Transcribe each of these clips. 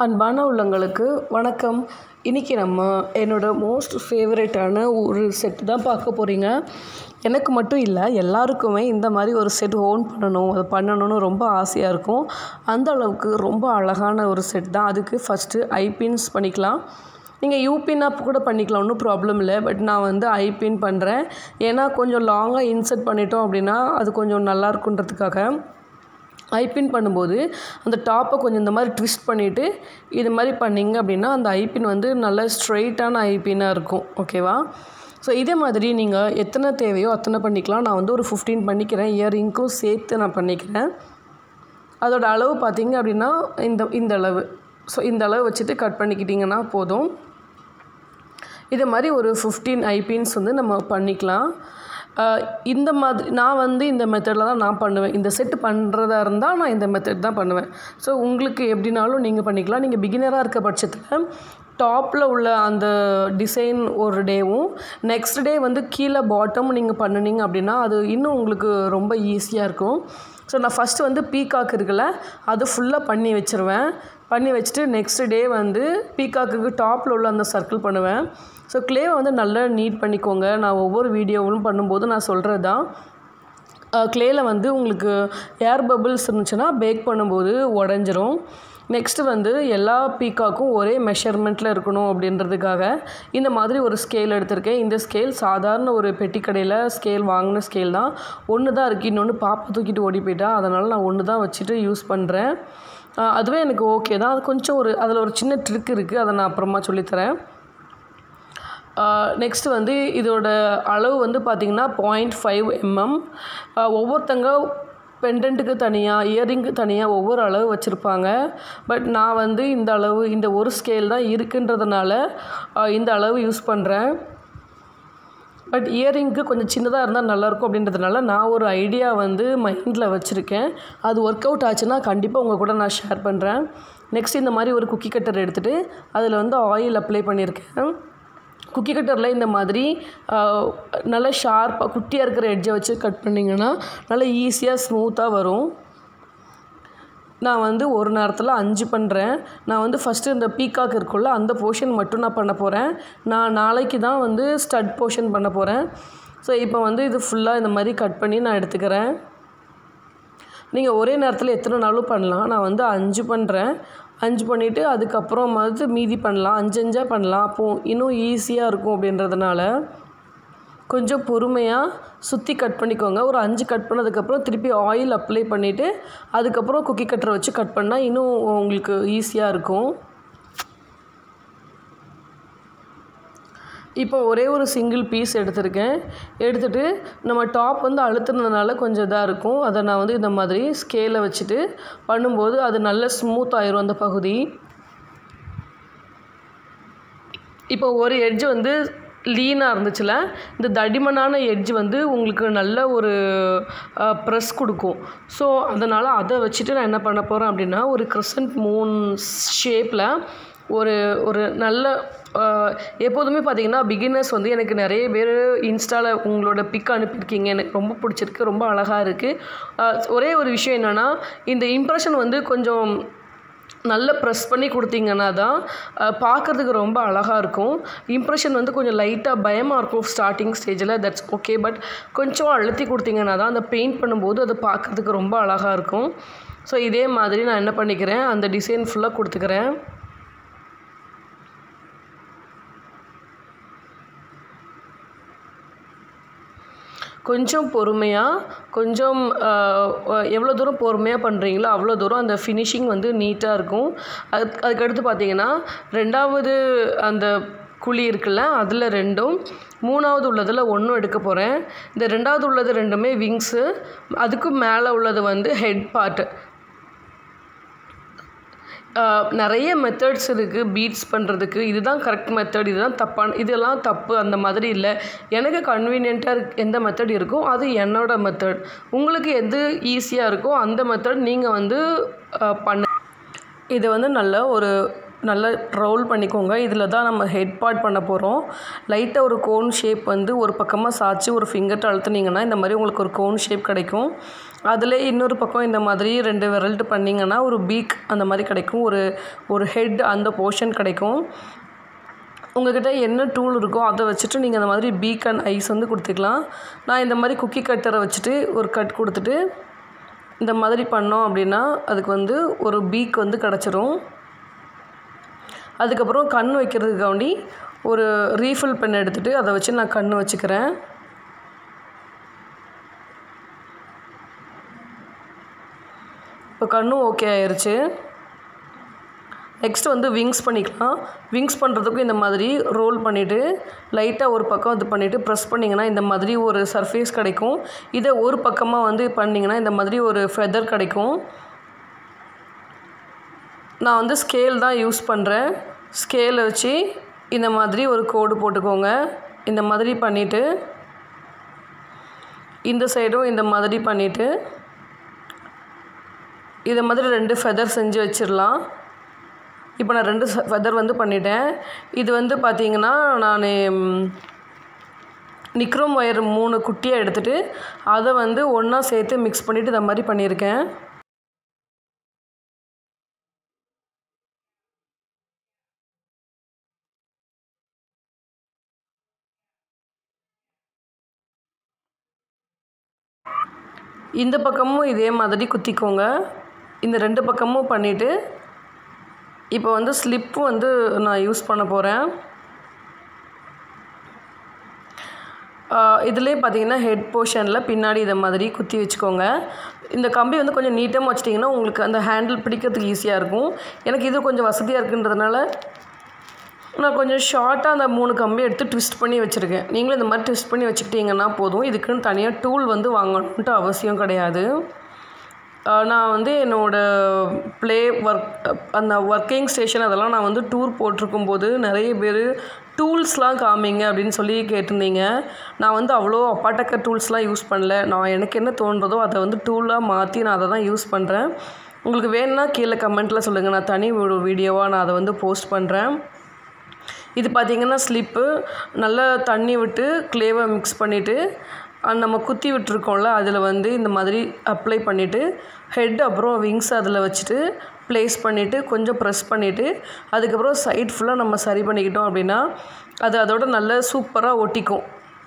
அன்பான உள்ளங்களுக்கு வணக்கம் இன்றைக்கி நம்ம என்னோடய மோஸ்ட் ஃபேவரட்டான ஒரு செட் தான் பார்க்க போகிறீங்க எனக்கு மட்டும் இல்லை எல்லாருக்குமே இந்த மாதிரி ஒரு செட் ஓன் பண்ணணும் அதை பண்ணணும்னு ரொம்ப ஆசையாக இருக்கும் அந்த அளவுக்கு ரொம்ப அழகான ஒரு செட் தான் அதுக்கு ஃபஸ்ட்டு ஐபின்ஸ் பண்ணிக்கலாம் நீங்கள் யூபின் அப் கூட பண்ணிக்கலாம் ஒன்றும் ப்ராப்ளம் இல்லை பட் நான் வந்து ஐபின் பண்ணுறேன் ஏன்னா கொஞ்சம் லாங்காக இன்சர்ட் பண்ணிட்டோம் அப்படின்னா அது கொஞ்சம் நல்லா இருக்குன்றதுக்காக ஐபின் பண்ணும்போது அந்த டாப்பை கொஞ்சம் இந்த மாதிரி ட்விஸ்ட் பண்ணிவிட்டு இது மாதிரி பண்ணிங்க அப்படின்னா அந்த ஐபின் வந்து நல்ல ஸ்ட்ரெயிட்டான ஐபின்னாக இருக்கும் ஓகேவா ஸோ இதே மாதிரி நீங்கள் எத்தனை தேவையோ அத்தனை பண்ணிக்கலாம் நான் வந்து ஒரு ஃபிஃப்டீன் பண்ணிக்கிறேன் இயரிங்க்கும் சேர்த்து நான் பண்ணிக்கிறேன் அதோட அளவு பார்த்தீங்க அப்படின்னா இந்த இந்த அளவு ஸோ இந்த அளவு வச்சுட்டு கட் பண்ணிக்கிட்டிங்கன்னா போதும் இதே மாதிரி ஒரு ஃபிஃப்டீன் ஐபின்ஸ் வந்து நம்ம பண்ணிக்கலாம் ஆஹ் இந்த மாதிரி நான் வந்து இந்த மெத்தடில் தான் நான் பண்ணுவேன் இந்த செட் பண்ணுறதா இருந்தால் நான் இந்த மெத்தட் தான் பண்ணுவேன் ஸோ உங்களுக்கு எப்படினாலும் நீங்கள் பண்ணிக்கலாம் நீங்கள் பிகினராக இருக்க பட்சத்தில் டாப்பில் உள்ள அந்த டிசைன் ஒரு டேவும் நெக்ஸ்ட் டே வந்து கீழே பாட்டம் நீங்கள் பண்ணுனீங்க அப்படின்னா அது இன்னும் உங்களுக்கு ரொம்ப ஈஸியாக இருக்கும் ஸோ நான் ஃபஸ்ட்டு வந்து பீகாக் இருக்குல்ல அது ஃபுல்லாக பண்ணி வச்சுருவேன் பண்ணி வச்சுட்டு நெக்ஸ்ட் டே வந்து பீகாக்குக்கு டாப்பில் உள்ள அந்த சர்க்கிள் பண்ணுவேன் ஸோ க்ளேவை வந்து நல்லா நீட் பண்ணிக்கோங்க நான் ஒவ்வொரு வீடியோவும் பண்ணும்போது நான் சொல்கிறது தான் க்ளேயில் வந்து உங்களுக்கு ஏர் பபிள்ஸ் இருந்துச்சுன்னா பேக் பண்ணும்போது உடஞ்சிரும் நெக்ஸ்ட்டு வந்து எல்லா பீக்காக்கும் ஒரே மெஷர்மெண்ட்டில் இருக்கணும் அப்படின்றதுக்காக இந்த மாதிரி ஒரு ஸ்கேல் எடுத்திருக்கேன் இந்த ஸ்கேல் சாதாரண ஒரு பெட்டி கடையில் ஸ்கேல் வாங்கின ஸ்கேல் தான் ஒன்று தான் இருக்குது இன்னொன்று பாப்பா தூக்கிட்டு ஓடி போயிட்டா அதனால் நான் ஒன்று தான் வச்சுட்டு யூஸ் பண்ணுறேன் அதுவே எனக்கு ஓகே தான் அது கொஞ்சம் ஒரு அதில் ஒரு சின்ன ட்ரிக் இருக்குது அதை நான் அப்புறமா சொல்லித்தரேன் நெக்ஸ்ட்டு வந்து இதோட அளவு வந்து பார்த்திங்கன்னா பாயிண்ட் ஃபைவ் எம்எம் ஒவ்வொருத்தங்க பெண்டன்ட்டுக்கு தனியாக இயரிங்க்கு தனியாக ஒவ்வொரு அளவு வச்சுருப்பாங்க பட் நான் வந்து இந்த அளவு இந்த ஒரு ஸ்கேல் தான் இருக்குன்றதுனால இந்த அளவு யூஸ் பண்ணுறேன் பட் இயரிங்க்கு கொஞ்சம் சின்னதாக இருந்தால் நல்லாயிருக்கும் அப்படின்றதுனால நான் ஒரு ஐடியா வந்து மைண்டில் வச்சுருக்கேன் அது ஒர்க் அவுட் ஆச்சுன்னா கண்டிப்பாக உங்கள் கூட நான் ஷேர் பண்ணுறேன் நெக்ஸ்ட் இந்த மாதிரி ஒரு குக்கி கட்டர் எடுத்துகிட்டு அதில் வந்து ஆயில் அப்ளை பண்ணியிருக்கேன் குக்கி கட்டரில் இந்த மாதிரி நல்ல ஷார்ப்பாக குட்டியாக இருக்கிற எட்ஜை வச்சு கட் பண்ணிங்கன்னா நல்லா ஈஸியாக ஸ்மூத்தாக வரும் நான் வந்து ஒரு நேரத்தில் அஞ்சு பண்ணுறேன் நான் வந்து ஃபஸ்ட்டு இந்த பீகாக் இருக்குல்ல அந்த போர்ஷன் மட்டும் நான் பண்ண போகிறேன் நான் நாளைக்கு தான் வந்து ஸ்டட் போர்ஷன் பண்ண போகிறேன் ஸோ இப்போ வந்து இது ஃபுல்லாக இந்த மாதிரி கட் பண்ணி நான் எடுத்துக்கிறேன் நீங்கள் ஒரே நேரத்தில் எத்தனை நாளும் பண்ணலாம் நான் வந்து அஞ்சு பண்ணுறேன் அஞ்சு பண்ணிவிட்டு அதுக்கப்புறம் வந்து மீதி பண்ணலாம் அஞ்சு அஞ்சாக பண்ணலாம் அப்போது இன்னும் ஈஸியாக இருக்கும் அப்படின்றதுனால கொஞ்சம் பொறுமையாக சுற்றி கட் பண்ணிக்கோங்க ஒரு அஞ்சு கட் பண்ணதுக்கப்புறம் திருப்பி ஆயில் அப்ளை பண்ணிவிட்டு அதுக்கப்புறம் குக்கி கட்டரை வச்சு கட் பண்ணால் இன்னும் உங்களுக்கு ஈஸியாக இருக்கும் இப்போ ஒரே ஒரு சிங்கிள் பீஸ் எடுத்திருக்கேன் எடுத்துகிட்டு நம்ம டாப் வந்து அழுத்துனதுனால கொஞ்சம் இதாக இருக்கும் அதை நான் வந்து இந்த மாதிரி ஸ்கேலை வச்சுட்டு பண்ணும்போது அது நல்ல ஸ்மூத் ஆயிரும் அந்த பகுதி இப்போ ஒரு எட்ஜ் வந்து லீனாக இருந்துச்சுல இந்த தடிமனான எட்ஜ் வந்து உங்களுக்கு நல்ல ஒரு ப்ரெஸ் கொடுக்கும் ஸோ அதனால் அதை வச்சுட்டு நான் என்ன பண்ண போகிறேன் அப்படின்னா ஒரு க்ரிசன்ட் மூன் ஷேப்பில் ஒரு ஒரு நல்ல எப்போதுமே பார்த்தீங்கன்னா பிகினர்ஸ் வந்து எனக்கு நிறைய பேர் இன்ஸ்டாவில் உங்களோட பிக் அனுப்பியிருக்கீங்க எனக்கு ரொம்ப பிடிச்சிருக்கு ரொம்ப அழகாக இருக்குது ஒரே ஒரு விஷயம் என்னென்னா இந்த இம்ப்ரெஷன் வந்து கொஞ்சம் நல்ல ப்ரெஸ் பண்ணி கொடுத்தீங்கன்னா தான் பார்க்குறதுக்கு ரொம்ப அழகாக இருக்கும் இம்ப்ரெஷன் வந்து கொஞ்சம் லைட்டாக பயமாக இருக்கும் ஸ்டார்டிங் ஸ்டேஜில் தட்ஸ் ஓகே பட் கொஞ்சம் அழுத்தி கொடுத்தீங்கன்னா தான் அந்த பெயிண்ட் பண்ணும்போது அது பார்க்குறதுக்கு ரொம்ப அழகாக இருக்கும் ஸோ இதே மாதிரி நான் என்ன பண்ணிக்கிறேன் அந்த டிசைன் ஃபுல்லாக கொடுத்துக்கிறேன் கொஞ்சம் பொறுமையாக கொஞ்சம் எவ்வளோ தூரம் பொறுமையாக பண்ணுறீங்களோ அவ்வளோ தூரம் அந்த ஃபினிஷிங் வந்து நீட்டாக இருக்கும் அதுக்கு அதுக்கடுத்து பார்த்தீங்கன்னா ரெண்டாவது அந்த குழி இருக்குல்ல அதில் ரெண்டும் மூணாவது உள்ளதில் ஒன்றும் எடுக்க போகிறேன் இந்த ரெண்டாவது உள்ளது ரெண்டுமே விங்ஸு அதுக்கும் மேலே உள்ளது வந்து ஹெட் பார்ட்டு நிறைய மெத்தட்ஸ் இருக்குது பீட்ஸ் பண்ணுறதுக்கு இதுதான் கரெக்ட் மெத்தட் இதுதான் தப்பான இதெல்லாம் தப்பு அந்த மாதிரி இல்லை எனக்கு கன்வீனியண்ட்டாக இருக் எந்த மெத்தட் இருக்கோ அது என்னோட மெத்தட் உங்களுக்கு எது ஈஸியாக இருக்கோ அந்த மெத்தட் நீங்கள் வந்து பண்ண இதை வந்து நல்ல ஒரு நல்லா ரோல் பண்ணிக்கோங்க இதில் தான் நம்ம ஹெட் பார்ட் பண்ண போகிறோம் லைட்டாக ஒரு கோன் ஷேப் வந்து ஒரு பக்கமாக சாய்ச்சி ஒரு ஃபிங்கர்ட்ட அழுத்துனீங்கன்னா இந்த மாதிரி உங்களுக்கு ஒரு கோன் ஷேப் கிடைக்கும் அதில் இன்னொரு பக்கம் இந்த மாதிரி ரெண்டு விரல்ட்டு பண்ணிங்கன்னா ஒரு பீக் அந்த மாதிரி கிடைக்கும் ஒரு ஒரு ஹெட் அந்த போர்ஷன் கிடைக்கும் உங்கள்கிட்ட என்ன டூல் இருக்கோ அதை வச்சுட்டு நீங்கள் அந்த மாதிரி பீக் அண்ட் ஐஸ் வந்து கொடுத்துக்கலாம் நான் இந்த மாதிரி குக்கி கட்டரை வச்சுட்டு ஒரு கட் கொடுத்துட்டு இந்த மாதிரி பண்ணோம் அப்படின்னா அதுக்கு வந்து ஒரு பீக் வந்து கிடச்சிரும் அதுக்கப்புறம் கண் வைக்கிறதுக்காண்டி ஒரு ரீஃபில் பென் எடுத்துகிட்டு அதை வச்சு நான் கண் வச்சுக்கிறேன் இப்போ கண்ணும் ஓகே ஆயிடுச்சு நெக்ஸ்ட் வந்து விங்ஸ் பண்ணிக்கலாம் விங்ஸ் பண்ணுறதுக்கும் இந்த மாதிரி ரோல் பண்ணிவிட்டு லைட்டாக ஒரு பக்கம் இது பண்ணிவிட்டு ப்ரெஸ் பண்ணிங்கன்னா இந்த மாதிரி ஒரு சர்ஃபேஸ் கிடைக்கும் இதை ஒரு பக்கமாக வந்து பண்ணிங்கன்னா இந்த மாதிரி ஒரு ஃபெதர் கிடைக்கும் நான் வந்து ஸ்கேல் தான் யூஸ் பண்ணுறேன் ஸ்கேலை வச்சு இந்த மாதிரி ஒரு கோடு போட்டுக்கோங்க இந்த மாதிரி பண்ணிவிட்டு இந்த சைடும் இந்த மாதிரி பண்ணிவிட்டு இதை மாதிரி ரெண்டு ஃபெதர் செஞ்சு வச்சிடலாம் இப்போ நான் ரெண்டு ஃபெதர் வந்து பண்ணிட்டேன் இது வந்து பார்த்திங்கன்னா நான் நிக்ரோம் ஒயர் மூணு குட்டியாக எடுத்துகிட்டு அதை வந்து ஒன்றா சேர்த்து மிக்ஸ் பண்ணிவிட்டு இந்த மாதிரி பண்ணியிருக்கேன் இந்த பக்கமும் இதே மாதிரி குத்திக்கோங்க இந்த ரெண்டு பக்கமும் பண்ணிவிட்டு இப்போ வந்து ஸ்லிப்பு வந்து நான் யூஸ் பண்ண போகிறேன் இதுலேயே பார்த்தீங்கன்னா ஹெட் போர்ஷனில் பின்னாடி இதை மாதிரி குத்தி வச்சுக்கோங்க இந்த கம்பி வந்து கொஞ்சம் நீட்டமாக வச்சிட்டிங்கன்னா உங்களுக்கு அந்த ஹேண்டில் பிடிக்கிறதுக்கு ஈஸியாக இருக்கும் எனக்கு இது கொஞ்சம் வசதியாக இருக்குன்றதுனால நான் கொஞ்சம் ஷார்ட்டாக அந்த மூணு கம்பி எடுத்து ட்விஸ்ட் பண்ணி வச்சுருக்கேன் நீங்களும் இந்த மாதிரி ட்விஸ்ட் பண்ணி வச்சுக்கிட்டிங்கன்னா போதும் இதுக்குன்னு தனியாக டூல் வந்து வாங்கணுன்ட்டு அவசியம் கிடையாது நான் வந்து என்னோடய ப்ளே ஒர்க் அந்த ஒர்க்கிங் ஸ்டேஷன் அதெல்லாம் நான் வந்து டூர் போட்டிருக்கும் போது நிறைய பேர் டூல்ஸ்லாம் காமிங்க அப்படின்னு சொல்லி கேட்டிருந்தீங்க நான் வந்து அவ்வளோ அப்பாட்டக்க டூல்ஸ்லாம் யூஸ் பண்ணல நான் எனக்கு என்ன தோன்றதோ அதை வந்து டூலாக மாற்றி நான் அதை தான் யூஸ் பண்ணுறேன் உங்களுக்கு வேணும்னா கீழே கமெண்ட்டில் சொல்லுங்கள் நான் தனி வீடியோவாக நான் அதை வந்து போஸ்ட் பண்ணுறேன் இது பார்த்திங்கன்னா ஸ்லிப்பு நல்லா தண்ணி விட்டு க்ளேவை மிக்ஸ் பண்ணிவிட்டு நம்ம குத்தி விட்டுருக்கோம்ல அதில் வந்து இந்த மாதிரி அப்ளை பண்ணிவிட்டு ஹெட் அப்புறம் விங்ஸ் அதில் வச்சுட்டு ப்ளேஸ் பண்ணிவிட்டு கொஞ்சம் ப்ரெஸ் பண்ணிவிட்டு அதுக்கப்புறம் சைட் ஃபுல்லாக நம்ம சரி பண்ணிக்கிட்டோம் அப்படின்னா அது அதோட நல்ல சூப்பராக ஒட்டிக்கும்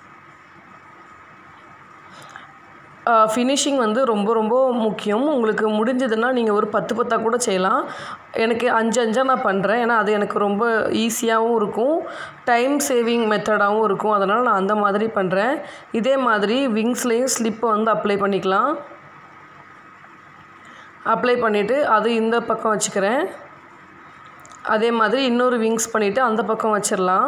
ஃபினிஷிங் வந்து ரொம்ப ரொம்ப முக்கியம் உங்களுக்கு முடிஞ்சதுன்னா நீங்கள் ஒரு பத்து பத்தாக கூட செய்யலாம் எனக்கு அஞ்சு அஞ்சாக நான் பண்ணுறேன் ஏன்னா அது எனக்கு ரொம்ப ஈஸியாகவும் இருக்கும் டைம் சேவிங் மெத்தடாகவும் இருக்கும் அதனால் நான் அந்த மாதிரி பண்ணுறேன் இதே மாதிரி விங்ஸ்லேயும் ஸ்லிப்பை வந்து அப்ளை பண்ணிக்கலாம் அப்ளை பண்ணிவிட்டு அது இந்த பக்கம் வச்சுக்கிறேன் அதே மாதிரி இன்னொரு விங்ஸ் பண்ணிவிட்டு அந்த பக்கம் வச்சிடலாம்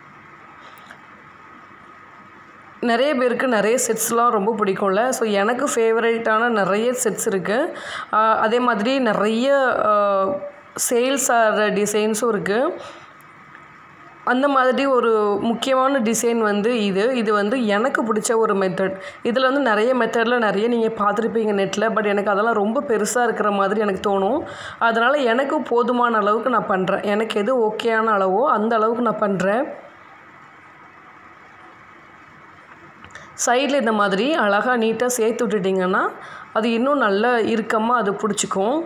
நிறைய பேருக்கு நிறைய செட்ஸ்லாம் ரொம்ப பிடிக்கும்ல ஸோ எனக்கு ஃபேவரேட்டான நிறைய செட்ஸ் இருக்குது அதே மாதிரி நிறைய சேல்ஸ் ஆகிற டிசைன்ஸும் இருக்குது அந்த மாதிரி ஒரு முக்கியமான டிசைன் வந்து இது இது வந்து எனக்கு பிடிச்ச ஒரு மெத்தட் இதில் வந்து நிறைய மெத்தடில் நிறைய நீங்கள் பார்த்துருப்பீங்க நெட்டில் பட் எனக்கு அதெல்லாம் ரொம்ப பெருசாக இருக்கிற மாதிரி எனக்கு தோணும் அதனால் எனக்கு போதுமான அளவுக்கு நான் பண்ணுறேன் எனக்கு எது ஓகேயான அளவோ அந்த அளவுக்கு நான் பண்ணுறேன் சைடில் இந்த மாதிரி அழகாக நீட்டாக சேர்த்து விட்டுட்டிங்கன்னா அது இன்னும் நல்ல இறுக்கமாக அது பிடிச்சிக்கும்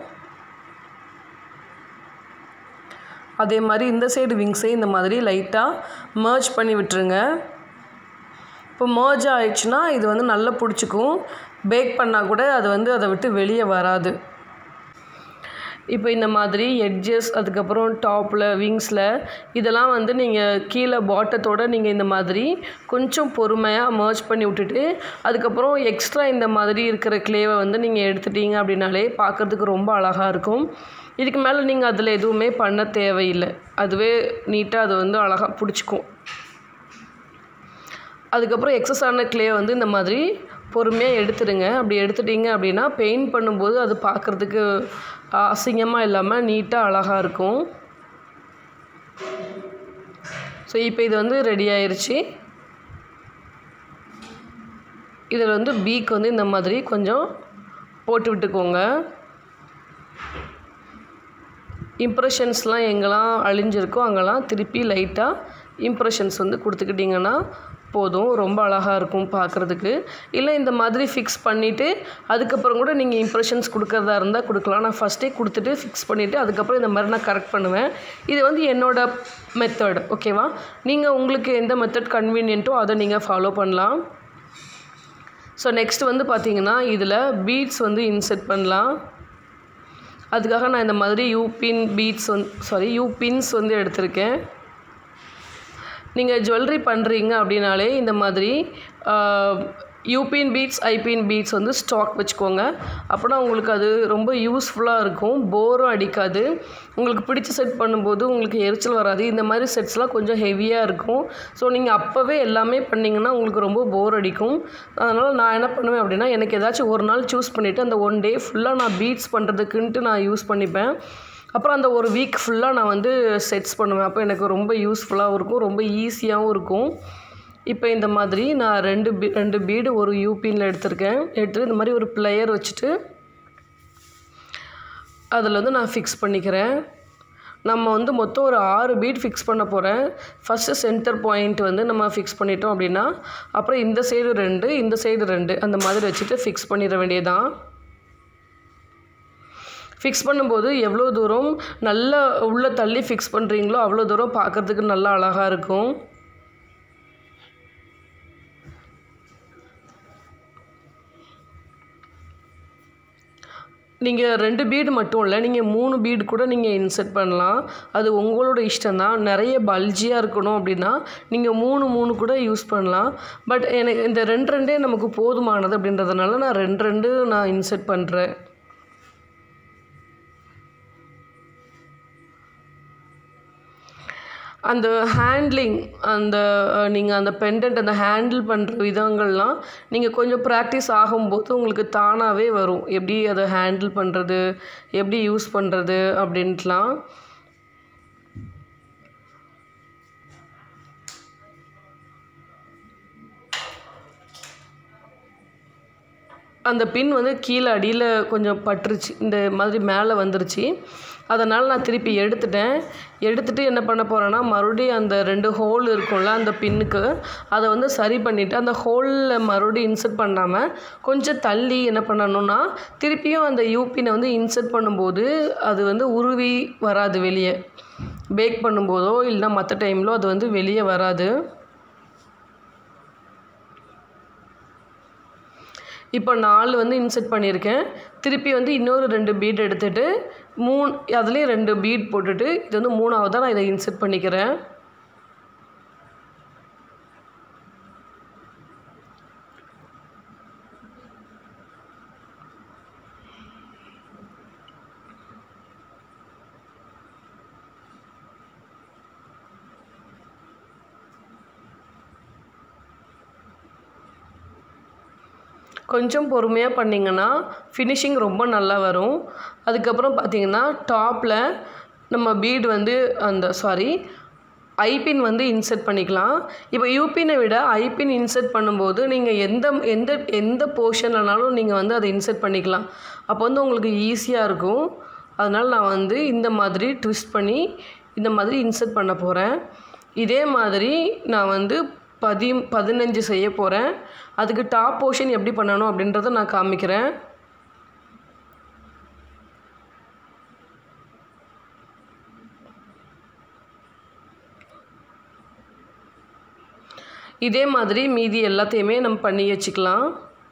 அதே மாதிரி இந்த சைடு விங்ஸையும் இந்த மாதிரி லைட்டாக மர்ஜ் பண்ணி விட்டுருங்க இப்போ மர்ஜ் ஆயிடுச்சுன்னா இது வந்து நல்லா பிடிச்சிக்கும் பேக் பண்ணால் கூட அது வந்து அதை விட்டு வெளியே வராது இப்போ இந்த மாதிரி எட்ஜஸ் அதுக்கப்புறம் டாப்பில் விங்ஸில் இதெல்லாம் வந்து நீங்கள் கீழே பாட்டத்தோடு நீங்கள் இந்த மாதிரி கொஞ்சம் பொறுமையாக மர்ஜ் பண்ணி விட்டுட்டு அதுக்கப்புறம் எக்ஸ்ட்ரா இந்த மாதிரி இருக்கிற க்ளேவை வந்து நீங்கள் எடுத்துட்டீங்க அப்படின்னாலே பார்க்குறதுக்கு ரொம்ப அழகாக இருக்கும் இதுக்கு மேலே நீங்கள் அதில் எதுவுமே பண்ண தேவையில்லை அதுவே நீட்டாக அது வந்து அழகாக பிடிச்சிக்கும் அதுக்கப்புறம் எக்ஸஸ் ஆன க்ளே வந்து இந்த மாதிரி பொறுமையாக எடுத்துடுங்க அப்படி எடுத்துட்டிங்க அப்படின்னா பெயிண்ட் பண்ணும்போது அது பார்க்குறதுக்கு அசிங்கமாக இல்லாமல் நீட்டாக அழகாக இருக்கும் ஸோ இப்போ இது வந்து ரெடி ஆயிருச்சு இதில் வந்து பீக் வந்து இந்த மாதிரி கொஞ்சம் போட்டு விட்டுக்கோங்க இம்ப்ரெஷன்ஸ்லாம் எங்கெல்லாம் அழிஞ்சிருக்கோ அங்கெல்லாம் திருப்பி லைட்டாக இம்ப்ரெஷன்ஸ் வந்து கொடுத்துக்கிட்டிங்கன்னா போதும் ரொம்ப அழகாக இருக்கும் பார்க்குறதுக்கு இல்லை இந்த மாதிரி ஃபிக்ஸ் பண்ணிவிட்டு அதுக்கப்புறம் கூட நீங்கள் இம்ப்ரெஷன்ஸ் கொடுக்கறதா இருந்தால் கொடுக்கலாம் நான் ஃபஸ்ட்டே கொடுத்துட்டு ஃபிக்ஸ் பண்ணிவிட்டு அதுக்கப்புறம் இந்த மாதிரி நான் கரெக்ட் பண்ணுவேன் இது வந்து என்னோட மெத்தட் ஓகேவா நீங்கள் உங்களுக்கு எந்த மெத்தட் கன்வீனியன்ட்டோ அதை நீங்கள் ஃபாலோ பண்ணலாம் ஸோ நெக்ஸ்ட் வந்து பார்த்தீங்கன்னா இதில் பீட்ஸ் வந்து இன்செர்ட் பண்ணலாம் அதுக்காக நான் இந்த மாதிரி யூபின் பீட்ஸ் வந்து சாரி யூபின்ஸ் வந்து எடுத்திருக்கேன் நீங்கள் ஜுவல்லரி பண்ணுறீங்க அப்படின்னாலே இந்த மாதிரி யூபின் பீட்ஸ் ஐபின் பீட்ஸ் வந்து ஸ்டாக் வச்சுக்கோங்க அப்போனா உங்களுக்கு அது ரொம்ப யூஸ்ஃபுல்லாக இருக்கும் போரும் அடிக்காது உங்களுக்கு பிடிச்ச செட் பண்ணும்போது உங்களுக்கு எரிச்சல் வராது இந்த மாதிரி செட்ஸ்லாம் கொஞ்சம் ஹெவியாக இருக்கும் ஸோ நீங்கள் அப்போவே எல்லாமே பண்ணிங்கன்னா உங்களுக்கு ரொம்ப போர் அடிக்கும் அதனால் நான் என்ன பண்ணுவேன் அப்படின்னா எனக்கு ஏதாச்சும் ஒரு நாள் சூஸ் பண்ணிவிட்டு அந்த ஒன் டே ஃபுல்லாக நான் பீட்ஸ் பண்ணுறதுக்குன்ட்டு நான் யூஸ் பண்ணிப்பேன் அப்புறம் அந்த ஒரு வீக் ஃபுல்லாக நான் வந்து செட்ஸ் பண்ணுவேன் அப்போ எனக்கு ரொம்ப யூஸ்ஃபுல்லாகவும் இருக்கும் ரொம்ப ஈஸியாகவும் இருக்கும் இப்போ இந்த மாதிரி நான் ரெண்டு பீ ரெண்டு பீடு ஒரு யூபின்ல எடுத்திருக்கேன் எடுத்துட்டு இந்த மாதிரி ஒரு பிளேயர் வச்சுட்டு அதில் வந்து நான் ஃபிக்ஸ் பண்ணிக்கிறேன் நம்ம வந்து மொத்தம் ஒரு ஆறு பீட் ஃபிக்ஸ் பண்ண போகிறேன் ஃபஸ்ட்டு சென்டர் பாயிண்ட் வந்து நம்ம ஃபிக்ஸ் பண்ணிட்டோம் அப்படின்னா அப்புறம் இந்த சைடு ரெண்டு இந்த சைடு ரெண்டு அந்த மாதிரி வச்சுட்டு ஃபிக்ஸ் பண்ணிட வேண்டியதான் ஃபிக்ஸ் பண்ணும்போது எவ்வளோ தூரம் நல்லா உள்ளே தள்ளி ஃபிக்ஸ் பண்ணுறீங்களோ அவ்வளோ தூரம் பார்க்குறதுக்கு நல்லா அழகாக இருக்கும் நீங்கள் ரெண்டு பீடு மட்டும் இல்லை நீங்கள் மூணு பீடு கூட நீங்கள் இன்செர்ட் பண்ணலாம் அது உங்களோட இஷ்டம் தான் நிறைய பல்ஜியாக இருக்கணும் அப்படின்னா நீங்கள் மூணு மூணு கூட யூஸ் பண்ணலாம் பட் எனக்கு இந்த ரெண்டு ரெண்டே நமக்கு போதுமானது அப்படின்றதுனால நான் ரெண்டு ரெண்டு நான் இன்செர்ட் பண்ணுறேன் அந்த ஹேண்ட்லிங் அந்த நீங்கள் அந்த பெண்டன்ட் அந்த ஹேண்டில் பண்ணுற விதங்கள்லாம் நீங்கள் கொஞ்சம் ப்ராக்டிஸ் ஆகும்போது உங்களுக்கு தானாகவே வரும் எப்படி அதை ஹேண்டில் பண்ணுறது எப்படி யூஸ் பண்ணுறது அப்படின்ட்டுலாம் அந்த பின் வந்து கீழே அடியில் கொஞ்சம் பட்டுருச்சு இந்த மாதிரி மேலே வந்துருச்சு அதனால் நான் திருப்பி எடுத்துட்டேன் எடுத்துகிட்டு என்ன பண்ண போகிறேன்னா மறுபடியும் அந்த ரெண்டு ஹோல் இருக்கும்ல அந்த பின்னுக்கு அதை வந்து சரி பண்ணிவிட்டு அந்த ஹோலில் மறுபடியும் இன்சர்ட் பண்ணாமல் கொஞ்சம் தள்ளி என்ன பண்ணணும்னா திருப்பியும் அந்த யூபினை வந்து இன்சர்ட் பண்ணும்போது அது வந்து உருவி வராது வெளியே பேக் பண்ணும்போதோ இல்லைனா மற்ற டைமிலோ அது வந்து வெளியே வராது இப்போ நாலு வந்து இன்செர்ட் பண்ணியிருக்கேன் திருப்பி வந்து இன்னொரு ரெண்டு பீட் எடுத்துகிட்டு மூணு அதுலேயும் ரெண்டு பீட் போட்டுட்டு இது வந்து மூணாவதாக நான் இதை இன்செர்ட் பண்ணிக்கிறேன் கொஞ்சம் பொறுமையாக பண்ணிங்கன்னா ஃபினிஷிங் ரொம்ப நல்லா வரும் அதுக்கப்புறம் பார்த்தீங்கன்னா டாப்பில் நம்ம பீடு வந்து அந்த சாரி ஐபின் வந்து இன்செர்ட் பண்ணிக்கலாம் இப்போ யூபினை விட ஐபின் இன்செர்ட் பண்ணும்போது நீங்கள் எந்த எந்த எந்த போர்ஷன்லனாலும் நீங்கள் வந்து அதை இன்செர்ட் பண்ணிக்கலாம் அப்போ வந்து உங்களுக்கு ஈஸியாக இருக்கும் அதனால் நான் வந்து இந்த மாதிரி ட்விஸ்ட் பண்ணி இந்த மாதிரி இன்செர்ட் பண்ண போகிறேன் இதே மாதிரி நான் வந்து பதி பதினஞ்சு செய்ய போகிறேன் அதுக்கு டாப் போர்ஷன் எப்படி பண்ணணும் அப்படின்றத நான் காமிக்கிறேன் இதே மாதிரி மீதி எல்லாத்தையுமே நம்ம பண்ணி வச்சுக்கலாம்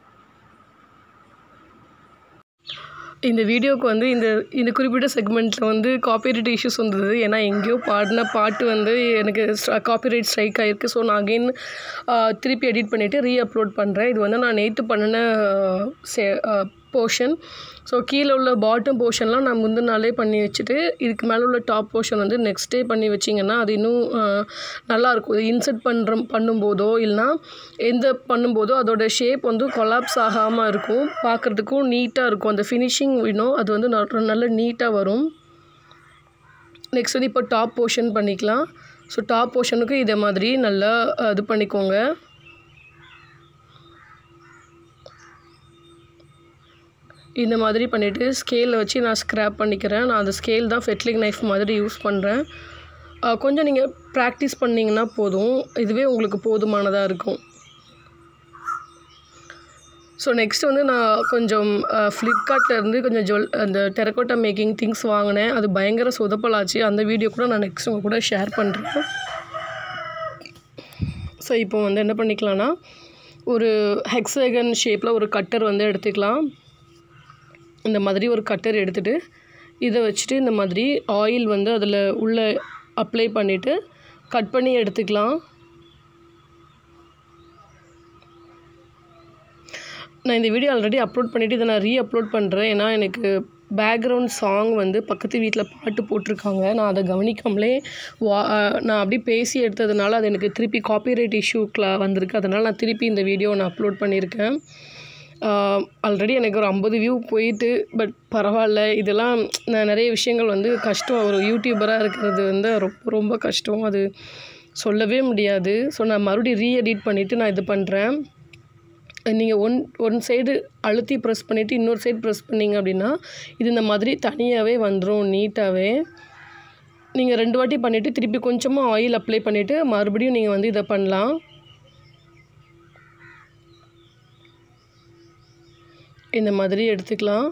இந்த வீடியோவுக்கு வந்து இந்த இந்த குறிப்பிட்ட செக்மெண்ட்டில் வந்து காப்பிரைட் இஷ்யூஸ் வந்தது ஏன்னா எங்கேயோ பாடின பாட்டு வந்து எனக்கு காப்பிரைட் ஸ்ட்ரைக் ஆகிருக்கு ஸோ நான் அகெயின் திருப்பி எடிட் பண்ணிவிட்டு ரீ அப்லோட் பண்ணுறேன் இது வந்து நான் நேற்று பண்ணின சே போர்ஷன் ஸோ கீழே உள்ள பாட்டம் போர்ஷன்லாம் நான் முந்தின நாளே பண்ணி வச்சுட்டு இதுக்கு மேலே உள்ள டாப் போர்ஷன் வந்து நெக்ஸ்ட் டே பண்ணி வச்சிங்கன்னா அது இன்னும் நல்லாயிருக்கும் இது இன்செர்ட் பண்ணுற பண்ணும்போதோ இல்லைனா எந்த பண்ணும்போதோ அதோட ஷேப் வந்து கொலாப்ஸ் ஆகாமல் இருக்கும் பார்க்குறதுக்கும் நீட்டாக இருக்கும் அந்த ஃபினிஷிங் இன்னும் அது வந்து நல்ல நீட்டாக வரும் நெக்ஸ்ட் வந்து இப்போ டாப் போர்ஷன் பண்ணிக்கலாம் ஸோ டாப் போர்ஷனுக்கு இதே மாதிரி நல்லா இது பண்ணிக்கோங்க இந்த மாதிரி பண்ணிவிட்டு ஸ்கேலில் வச்சு நான் ஸ்க்ராப் பண்ணிக்கிறேன் நான் அந்த ஸ்கேல் தான் ஃபெட்லிங் நைஃப் மாதிரி யூஸ் பண்ணுறேன் கொஞ்சம் நீங்கள் ப்ராக்டிஸ் பண்ணிங்கன்னா போதும் இதுவே உங்களுக்கு போதுமானதாக இருக்கும் ஸோ நெக்ஸ்ட் வந்து நான் கொஞ்சம் ஃப்ளிப்கார்ட்டில் இருந்து கொஞ்சம் ஜொல் அந்த டெரக்கோட்டா மேக்கிங் திங்ஸ் வாங்கினேன் அது பயங்கர சொதப்பலாச்சு அந்த வீடியோ கூட நான் நெக்ஸ்ட் உங்கள் கூட ஷேர் பண்ணுறேன் ஸோ இப்போ வந்து என்ன பண்ணிக்கலாம்னா ஒரு ஹெக்ஸகன் ஷேப்பில் ஒரு கட்டர் வந்து எடுத்துக்கலாம் இந்த மாதிரி ஒரு கட்டர் எடுத்துகிட்டு இதை வச்சுட்டு இந்த மாதிரி ஆயில் வந்து அதில் உள்ளே அப்ளை பண்ணிவிட்டு கட் பண்ணி எடுத்துக்கலாம் நான் இந்த வீடியோ ஆல்ரெடி அப்லோட் பண்ணிவிட்டு இதை நான் ரீ அப்லோட் பண்ணுறேன் ஏன்னா எனக்கு பேக்ரவுண்ட் சாங் வந்து பக்கத்து வீட்டில் பாட்டு போட்டிருக்காங்க நான் அதை கவனிக்காமலே வா நான் அப்படியே பேசி எடுத்ததுனால அது எனக்கு திருப்பி காப்பிரைட் இஷ்யூக்கில் வந்திருக்கு அதனால் நான் திருப்பி இந்த வீடியோ நான் அப்லோட் பண்ணியிருக்கேன் ஆல்ரெடி எனக்கு ஒரு ஐம்பது வியூ போயிட்டு பட் பரவாயில்ல இதெல்லாம் நான் நிறைய விஷயங்கள் வந்து கஷ்டம் ஒரு யூடியூபராக இருக்கிறது வந்து ரொம்ப ரொம்ப கஷ்டம் அது சொல்லவே முடியாது ஸோ நான் மறுபடியும் ரீ எடிட் பண்ணிவிட்டு நான் இது பண்ணுறேன் நீங்கள் ஒன் ஒன் சைடு அழுத்தி ப்ரெஸ் பண்ணிவிட்டு இன்னொரு சைடு ப்ரெஸ் பண்ணிங்க அப்படின்னா இது இந்த மாதிரி தனியாகவே வந்துடும் நீட்டாகவே நீங்கள் ரெண்டு வாட்டி பண்ணிவிட்டு திருப்பி கொஞ்சமாக ஆயில் அப்ளை பண்ணிவிட்டு மறுபடியும் நீங்கள் வந்து இதை பண்ணலாம் இந்த மாதிரி எடுத்துக்கலாம்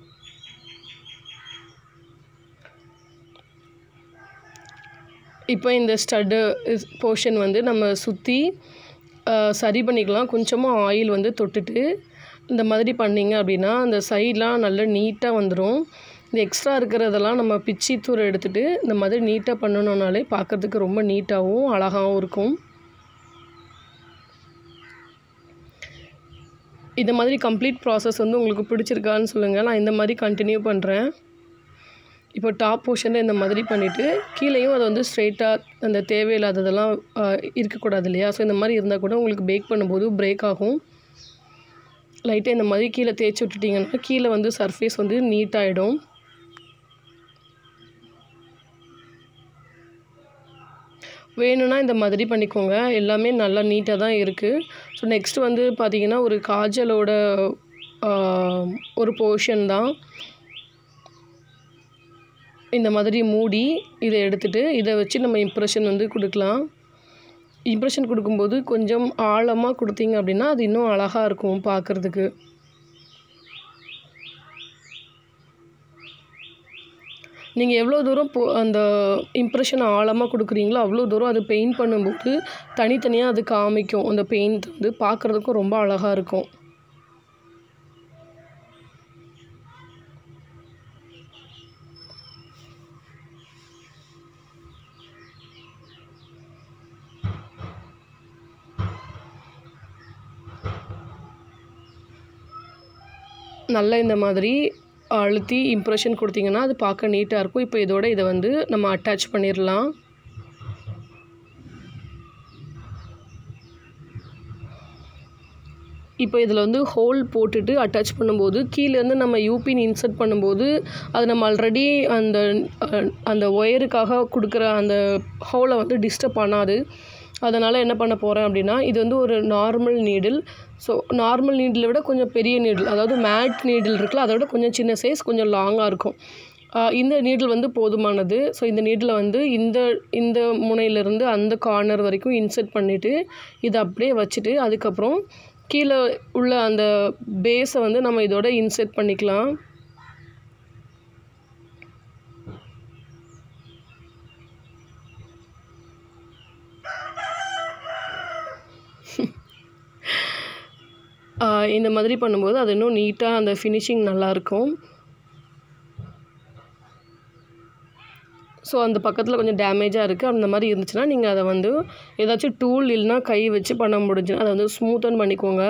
இப்போ இந்த ஸ்டட்டு போர்ஷன் வந்து நம்ம சுற்றி சரி பண்ணிக்கலாம் கொஞ்சமாக ஆயில் வந்து தொட்டுட்டு இந்த மாதிரி பண்ணிங்க அப்படின்னா அந்த சைட்லாம் நல்லா நீட்டாக வந்துடும் இந்த எக்ஸ்ட்ரா இருக்கிறதெல்லாம் நம்ம பிச்சி தூர எடுத்துகிட்டு இந்த மாதிரி நீட்டாக பண்ணணுன்னாலே பார்க்குறதுக்கு ரொம்ப நீட்டாகவும் அழகாகவும் இருக்கும் இந்த மாதிரி கம்ப்ளீட் ப்ராசஸ் வந்து உங்களுக்கு பிடிச்சிருக்கான்னு சொல்லுங்கள் நான் இந்த மாதிரி கண்டினியூ பண்ணுறேன் இப்போ டாப் போர்ஷனில் இந்த மாதிரி பண்ணிவிட்டு கீழேயும் அதை வந்து ஸ்ட்ரெயிட்டாக அந்த தேவையில்லாததெல்லாம் இருக்கக்கூடாது இல்லையா ஸோ இந்த மாதிரி இருந்தால் கூட உங்களுக்கு பேக் பண்ணும்போது பிரேக் ஆகும் லைட்டாக இந்த மாதிரி கீழே தேய்ச்சி விட்டுட்டிங்கன்னா கீழே வந்து சர்ஃபேஸ் வந்து நீட்டாகிடும் வேணும்னா இந்த மாதிரி பண்ணிக்கோங்க எல்லாமே நல்லா நீட்டாக தான் இருக்குது ஸோ நெக்ஸ்ட் வந்து பார்த்திங்கன்னா ஒரு காஜலோட ஒரு போர்ஷன் தான் இந்த மாதிரி மூடி இதை எடுத்துகிட்டு இதை வச்சு நம்ம இம்ப்ரெஷன் வந்து கொடுக்கலாம் இம்ப்ரெஷன் கொடுக்கும்போது கொஞ்சம் ஆழமாக கொடுத்தீங்க அப்படின்னா அது இன்னும் அழகாக இருக்கும் பார்க்குறதுக்கு நீங்கள் எவ்வளோ தூரம் போ அந்த இம்ப்ரெஷன் ஆழமாக கொடுக்குறீங்களோ அவ்வளோ தூரம் அது பெயிண்ட் பண்ணும்போது தனித்தனியாக அது காமிக்கும் அந்த பெயிண்ட் வந்து பார்க்குறதுக்கும் ரொம்ப அழகாக இருக்கும் நல்லா இந்த மாதிரி அழுத்தி இம்ப்ரெஷன் கொடுத்தீங்கன்னா அது பார்க்க நீட்டாக இருக்கும் இப்போ இதோட இதை வந்து நம்ம அட்டாச் பண்ணிடலாம் இப்போ இதில் வந்து ஹோல் போட்டுட்டு அட்டாச் பண்ணும்போது கீழேருந்து நம்ம யூபின் இன்சர்ட் பண்ணும்போது அது நம்ம ஆல்ரெடி அந்த அந்த ஒயருக்காக கொடுக்குற அந்த ஹோலை வந்து டிஸ்டர்ப் பண்ணாது அதனால் என்ன பண்ண போகிறேன் அப்படின்னா இது வந்து ஒரு நார்மல் நீடில் ஸோ நார்மல் நீடிலை விட கொஞ்சம் பெரிய நீடில் அதாவது மேட் நீடில் இருக்குல்ல அதை விட கொஞ்சம் சின்ன சைஸ் கொஞ்சம் லாங்காக இருக்கும் இந்த நீடில் வந்து போதுமானது ஸோ இந்த நீடில் வந்து இந்த இந்த முனையிலேருந்து அந்த கார்னர் வரைக்கும் இன்சர்ட் பண்ணிவிட்டு இதை அப்படியே வச்சுட்டு அதுக்கப்புறம் கீழே உள்ள அந்த பேஸை வந்து நம்ம இதோட இன்சர்ட் பண்ணிக்கலாம் இந்த மாதிரி பண்ணும்போது அது இன்னும் நீட்டாக அந்த ஃபினிஷிங் நல்லாயிருக்கும் ஸோ அந்த பக்கத்தில் கொஞ்சம் டேமேஜாக இருக்குது அந்த மாதிரி இருந்துச்சுன்னா நீங்கள் அதை வந்து ஏதாச்சும் டூல் இல்லைனா கை வச்சு பண்ண முடிஞ்சுன்னா அதை வந்து ஸ்மூத்தன் பண்ணிக்கோங்க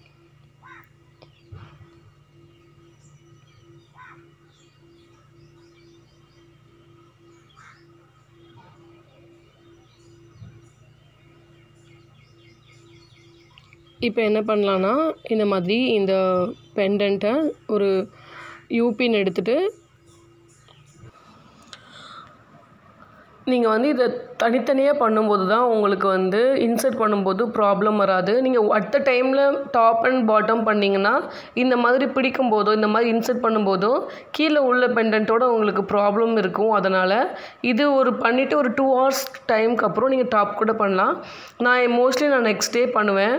இப்போ என்ன பண்ணலான்னா இந்த மாதிரி இந்த பெண்டண்ட்டை ஒரு யூபின் எடுத்துகிட்டு நீங்கள் வந்து இதை தனித்தனியாக பண்ணும்போது தான் உங்களுக்கு வந்து இன்சர்ட் பண்ணும்போது ப்ராப்ளம் வராது நீங்கள் அட் த டைமில் டாப் அண்ட் பாட்டம் பண்ணிங்கன்னா இந்த மாதிரி பிடிக்கும் போதோ இந்த மாதிரி இன்சர்ட் பண்ணும்போதோ கீழே உள்ள பெண்டன்ட்டோட உங்களுக்கு ப்ராப்ளம் இருக்கும் அதனால் இது ஒரு பண்ணிவிட்டு ஒரு டூ ஹவர்ஸ் டைமுக்கு அப்புறம் நீங்கள் டாப் கூட பண்ணலாம் நான் மோஸ்ட்லி நான் நெக்ஸ்ட் டே பண்ணுவேன்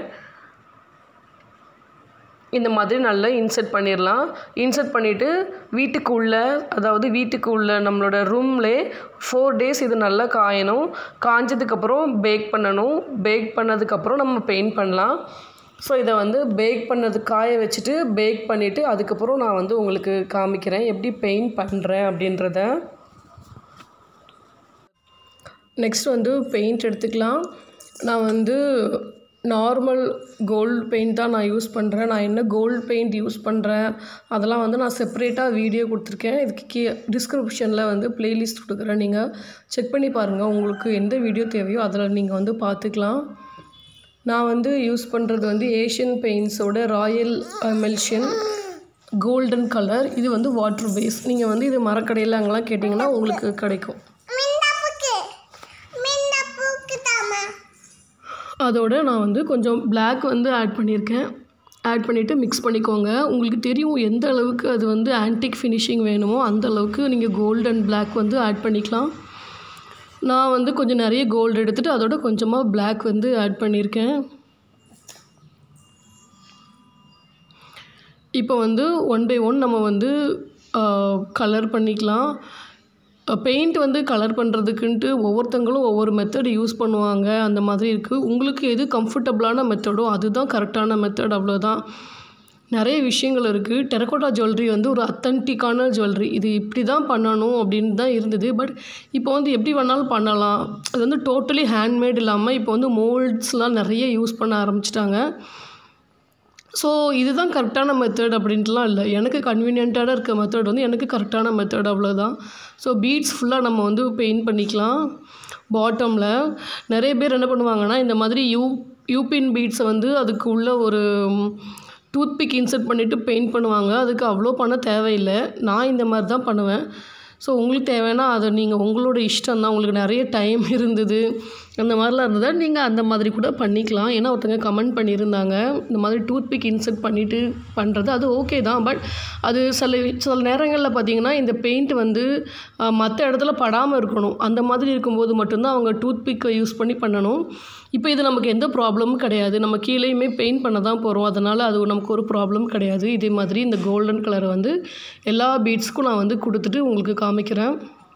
இந்த மாதிரி நல்லா இன்சர்ட் பண்ணிடலாம் இன்சர்ட் பண்ணிவிட்டு வீட்டுக்கு உள்ள அதாவது வீட்டுக்கு உள்ள நம்மளோட ரூம்லே ஃபோர் டேஸ் இது நல்லா காயணும் காஞ்சதுக்கப்புறம் பேக் பண்ணணும் பேக் பண்ணதுக்கப்புறம் நம்ம பெயிண்ட் பண்ணலாம் ஸோ இதை வந்து பேக் பண்ணது காய வச்சுட்டு பேக் பண்ணிவிட்டு அதுக்கப்புறம் நான் வந்து உங்களுக்கு காமிக்கிறேன் எப்படி பெயிண்ட் பண்ணுறேன் அப்படின்றத நெக்ஸ்ட் வந்து பெயிண்ட் எடுத்துக்கலாம் நான் வந்து நார்மல் கோல்டு பெயிண்ட் தான் நான் யூஸ் பண்ணுறேன் நான் என்ன கோல்டு பெயிண்ட் யூஸ் பண்ணுறேன் அதெல்லாம் வந்து நான் செப்பரேட்டாக வீடியோ கொடுத்துருக்கேன் இதுக்கு கீ டிஸ்கிரிப்ஷனில் வந்து ப்ளேலிஸ்ட் கொடுக்குறேன் நீங்கள் செக் பண்ணி பாருங்கள் உங்களுக்கு எந்த வீடியோ தேவையோ அதில் நீங்கள் வந்து பார்த்துக்கலாம் நான் வந்து யூஸ் பண்ணுறது வந்து ஏஷியன் பெயிண்ட்ஸோட ராயல் மெல்ஷன் கோல்டன் கலர் இது வந்து வாட்டர் பேஸ் நீங்கள் வந்து இது மரக்கடையில் அங்கெல்லாம் கேட்டிங்கன்னா உங்களுக்கு கிடைக்கும் மின்னப்புக்கு மின்னப்புக்கு தாமா அதோட நான் வந்து கொஞ்சம் Black வந்து ஆட் பண்ணியிருக்கேன் ஆட் பண்ணிவிட்டு மிக்ஸ் பண்ணிக்கோங்க உங்களுக்கு தெரியும் எந்த அளவுக்கு அது வந்து ஆன்டிக் ஃபினிஷிங் வேணுமோ அந்த அளவுக்கு நீங்கள் கோல்டு அண்ட் Black வந்து ஆட் பண்ணிக்கலாம் நான் வந்து கொஞ்சம் நிறைய கோல்டு எடுத்துகிட்டு அதோட கொஞ்சமாக Black வந்து ஆட் பண்ணியிருக்கேன் இப்போ வந்து ஒன் பை ஒன் நம்ம வந்து கலர் பண்ணிக்கலாம் பெயிண்ட் வந்து கலர் பண்ணுறதுக்குன்ட்டு ஒவ்வொருத்தங்களும் ஒவ்வொரு மெத்தட் யூஸ் பண்ணுவாங்க அந்த மாதிரி இருக்குது உங்களுக்கு எது கம்ஃபர்டபுளான மெத்தடோ அதுதான் கரெக்டான மெத்தட் அவ்வளோதான் நிறைய விஷயங்கள் இருக்குது டெரக்கோட்டா ஜுவல்லரி வந்து ஒரு அத்தன்டிக்கான ஜுவல்லரி இது இப்படி தான் பண்ணணும் அப்படின்னு தான் இருந்தது பட் இப்போ வந்து எப்படி வேணாலும் பண்ணலாம் அது வந்து டோட்டலி ஹேண்ட்மேட் இல்லாமல் இப்போ வந்து மோல்ட்ஸ்லாம் நிறைய யூஸ் பண்ண ஆரம்பிச்சிட்டாங்க ஸோ இதுதான் கரெக்டான மெத்தட் அப்படின்ட்டுலாம் இல்லை எனக்கு கன்வீனியண்ட்டான இருக்க மெத்தட் வந்து எனக்கு கரெக்டான மெத்தட் அவ்வளோதான் ஸோ பீட்ஸ் ஃபுல்லாக நம்ம வந்து பெயிண்ட் பண்ணிக்கலாம் பாட்டமில் நிறைய பேர் என்ன பண்ணுவாங்கன்னா இந்த மாதிரி யூ யூபின் பீட்ஸை வந்து அதுக்கு உள்ள ஒரு டூத்பிக் இன்சர்ட் பண்ணிவிட்டு பெயிண்ட் பண்ணுவாங்க அதுக்கு அவ்வளோ பண்ண தேவையில்லை நான் இந்த மாதிரி தான் பண்ணுவேன் ஸோ உங்களுக்கு தேவைன்னா அதை நீங்கள் உங்களோட இஷ்டம் தான் உங்களுக்கு நிறைய டைம் இருந்தது அந்த மாதிரிலாம் இருந்ததா நீங்கள் அந்த மாதிரி கூட பண்ணிக்கலாம் ஏன்னா ஒருத்தங்க கமெண்ட் பண்ணியிருந்தாங்க இந்த மாதிரி டூத்பிக் இன்சர்ட் பண்ணிவிட்டு பண்ணுறது அது ஓகே தான் பட் அது சில சில நேரங்களில் பார்த்தீங்கன்னா இந்த பெயிண்ட் வந்து மற்ற இடத்துல படாமல் இருக்கணும் அந்த மாதிரி இருக்கும்போது மட்டும்தான் அவங்க டூத்பிக்கை யூஸ் பண்ணி பண்ணணும் இப்போ இது நமக்கு எந்த ப்ராப்ளமும் கிடையாது நம்ம கீழேயுமே பெயிண்ட் பண்ண தான் போகிறோம் அதனால் அது நமக்கு ஒரு ப்ராப்ளம் கிடையாது இதே மாதிரி இந்த கோல்டன் கலர் வந்து எல்லா பீட்ஸ்க்கும் நான் வந்து கொடுத்துட்டு உங்களுக்கு காமிக்கிறேன்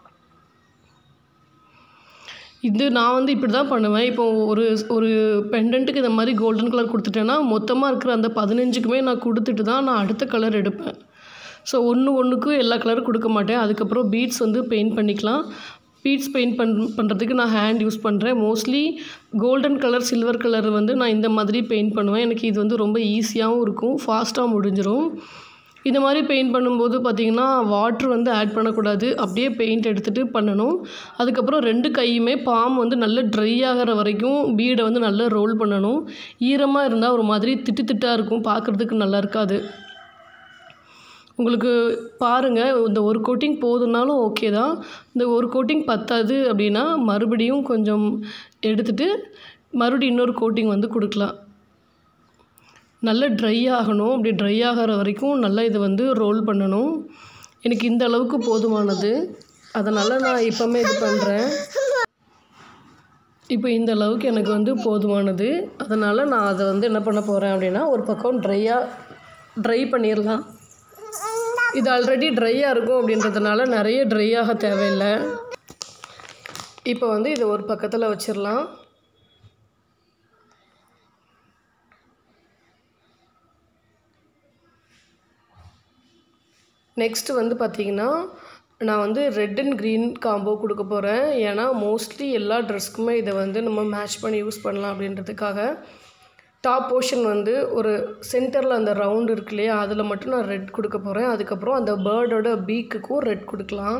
இது நான் வந்து இப்படி தான் பண்ணுவேன் இப்போ ஒரு ஒரு பெண்டன்ட்டுக்கு இந்த மாதிரி கோல்டன் கலர் கொடுத்துட்டேன்னா மொத்தமாக இருக்கிற அந்த பதினஞ்சுக்குமே நான் கொடுத்துட்டு தான் நான் அடுத்த கலர் எடுப்பேன் ஸோ ஒன்று ஒன்றுக்கும் எல்லா கலரும் கொடுக்க மாட்டேன் அதுக்கப்புறம் பீட்ஸ் வந்து பெயிண்ட் பண்ணிக்கலாம் பீட்ஸ் பெயிண்ட் பண் பண்ணுறதுக்கு நான் ஹேண்ட் யூஸ் பண்ணுறேன் mostly golden colour silver colour வந்து நான் இந்த மாதிரி பெயிண்ட் பண்ணுவேன் எனக்கு இது வந்து ரொம்ப ஈஸியாகவும் இருக்கும் ஃபாஸ்ட்டாக முடிஞ்சிடும் இந்த மாதிரி பெயிண்ட் பண்ணும்போது பார்த்திங்கன்னா வாட்ரு வந்து ஆட் பண்ணக்கூடாது அப்படியே பெயிண்ட் எடுத்துகிட்டு பண்ணணும் அதுக்கப்புறம் ரெண்டு கையுமே பாம் வந்து நல்லா ட்ரை ஆகிற வரைக்கும் பீடை வந்து நல்லா ரோல் பண்ணணும் ஈரமாக இருந்தால் ஒரு மாதிரி திட்டு திட்டாக இருக்கும் பார்க்குறதுக்கு நல்லா இருக்காது உங்களுக்கு பாருங்கள் இந்த ஒரு கோட்டிங் போதுனாலும் ஓகே தான் இந்த ஒரு கோட்டிங் பத்தாது அப்படின்னா மறுபடியும் கொஞ்சம் எடுத்துகிட்டு மறுபடியும் இன்னொரு கோட்டிங் வந்து கொடுக்கலாம் நல்லா ட்ரை ஆகணும் அப்படி ட்ரை ஆகிற வரைக்கும் நல்லா இதை வந்து ரோல் பண்ணணும் எனக்கு இந்த அளவுக்கு போதுமானது அதனால் நான் இப்போமே இது பண்ணுறேன் இப்போ இந்த அளவுக்கு எனக்கு வந்து போதுமானது அதனால் நான் அதை வந்து என்ன பண்ண போகிறேன் அப்படின்னா ஒரு பக்கம் ட்ரையாக ட்ரை பண்ணிடலாம் இது ஆல்ரெடி ட்ரையாக இருக்கும் அப்படின்றதுனால நிறைய ட்ரை ஆக தேவையில்லை இப்போ வந்து இதை ஒரு பக்கத்தில் வச்சிடலாம் நெக்ஸ்ட்டு வந்து பார்த்திங்கன்னா நான் வந்து ரெட் அண்ட் க்ரீன் காம்போ கொடுக்க போகிறேன் ஏன்னா மோஸ்ட்லி எல்லா ட்ரெஸ்க்குமே இதை வந்து நம்ம மேட்ச் பண்ணி யூஸ் பண்ணலாம் அப்படின்றதுக்காக டாப் போர்ஷன் வந்து ஒரு சென்டரில் அந்த ரவுண்ட் இருக்கு இல்லையா அதில் மட்டும் நான் ரெட் கொடுக்க போகிறேன் அதுக்கப்புறம் அந்த பேர்டோட பீக்குக்கும் ரெட் கொடுக்கலாம்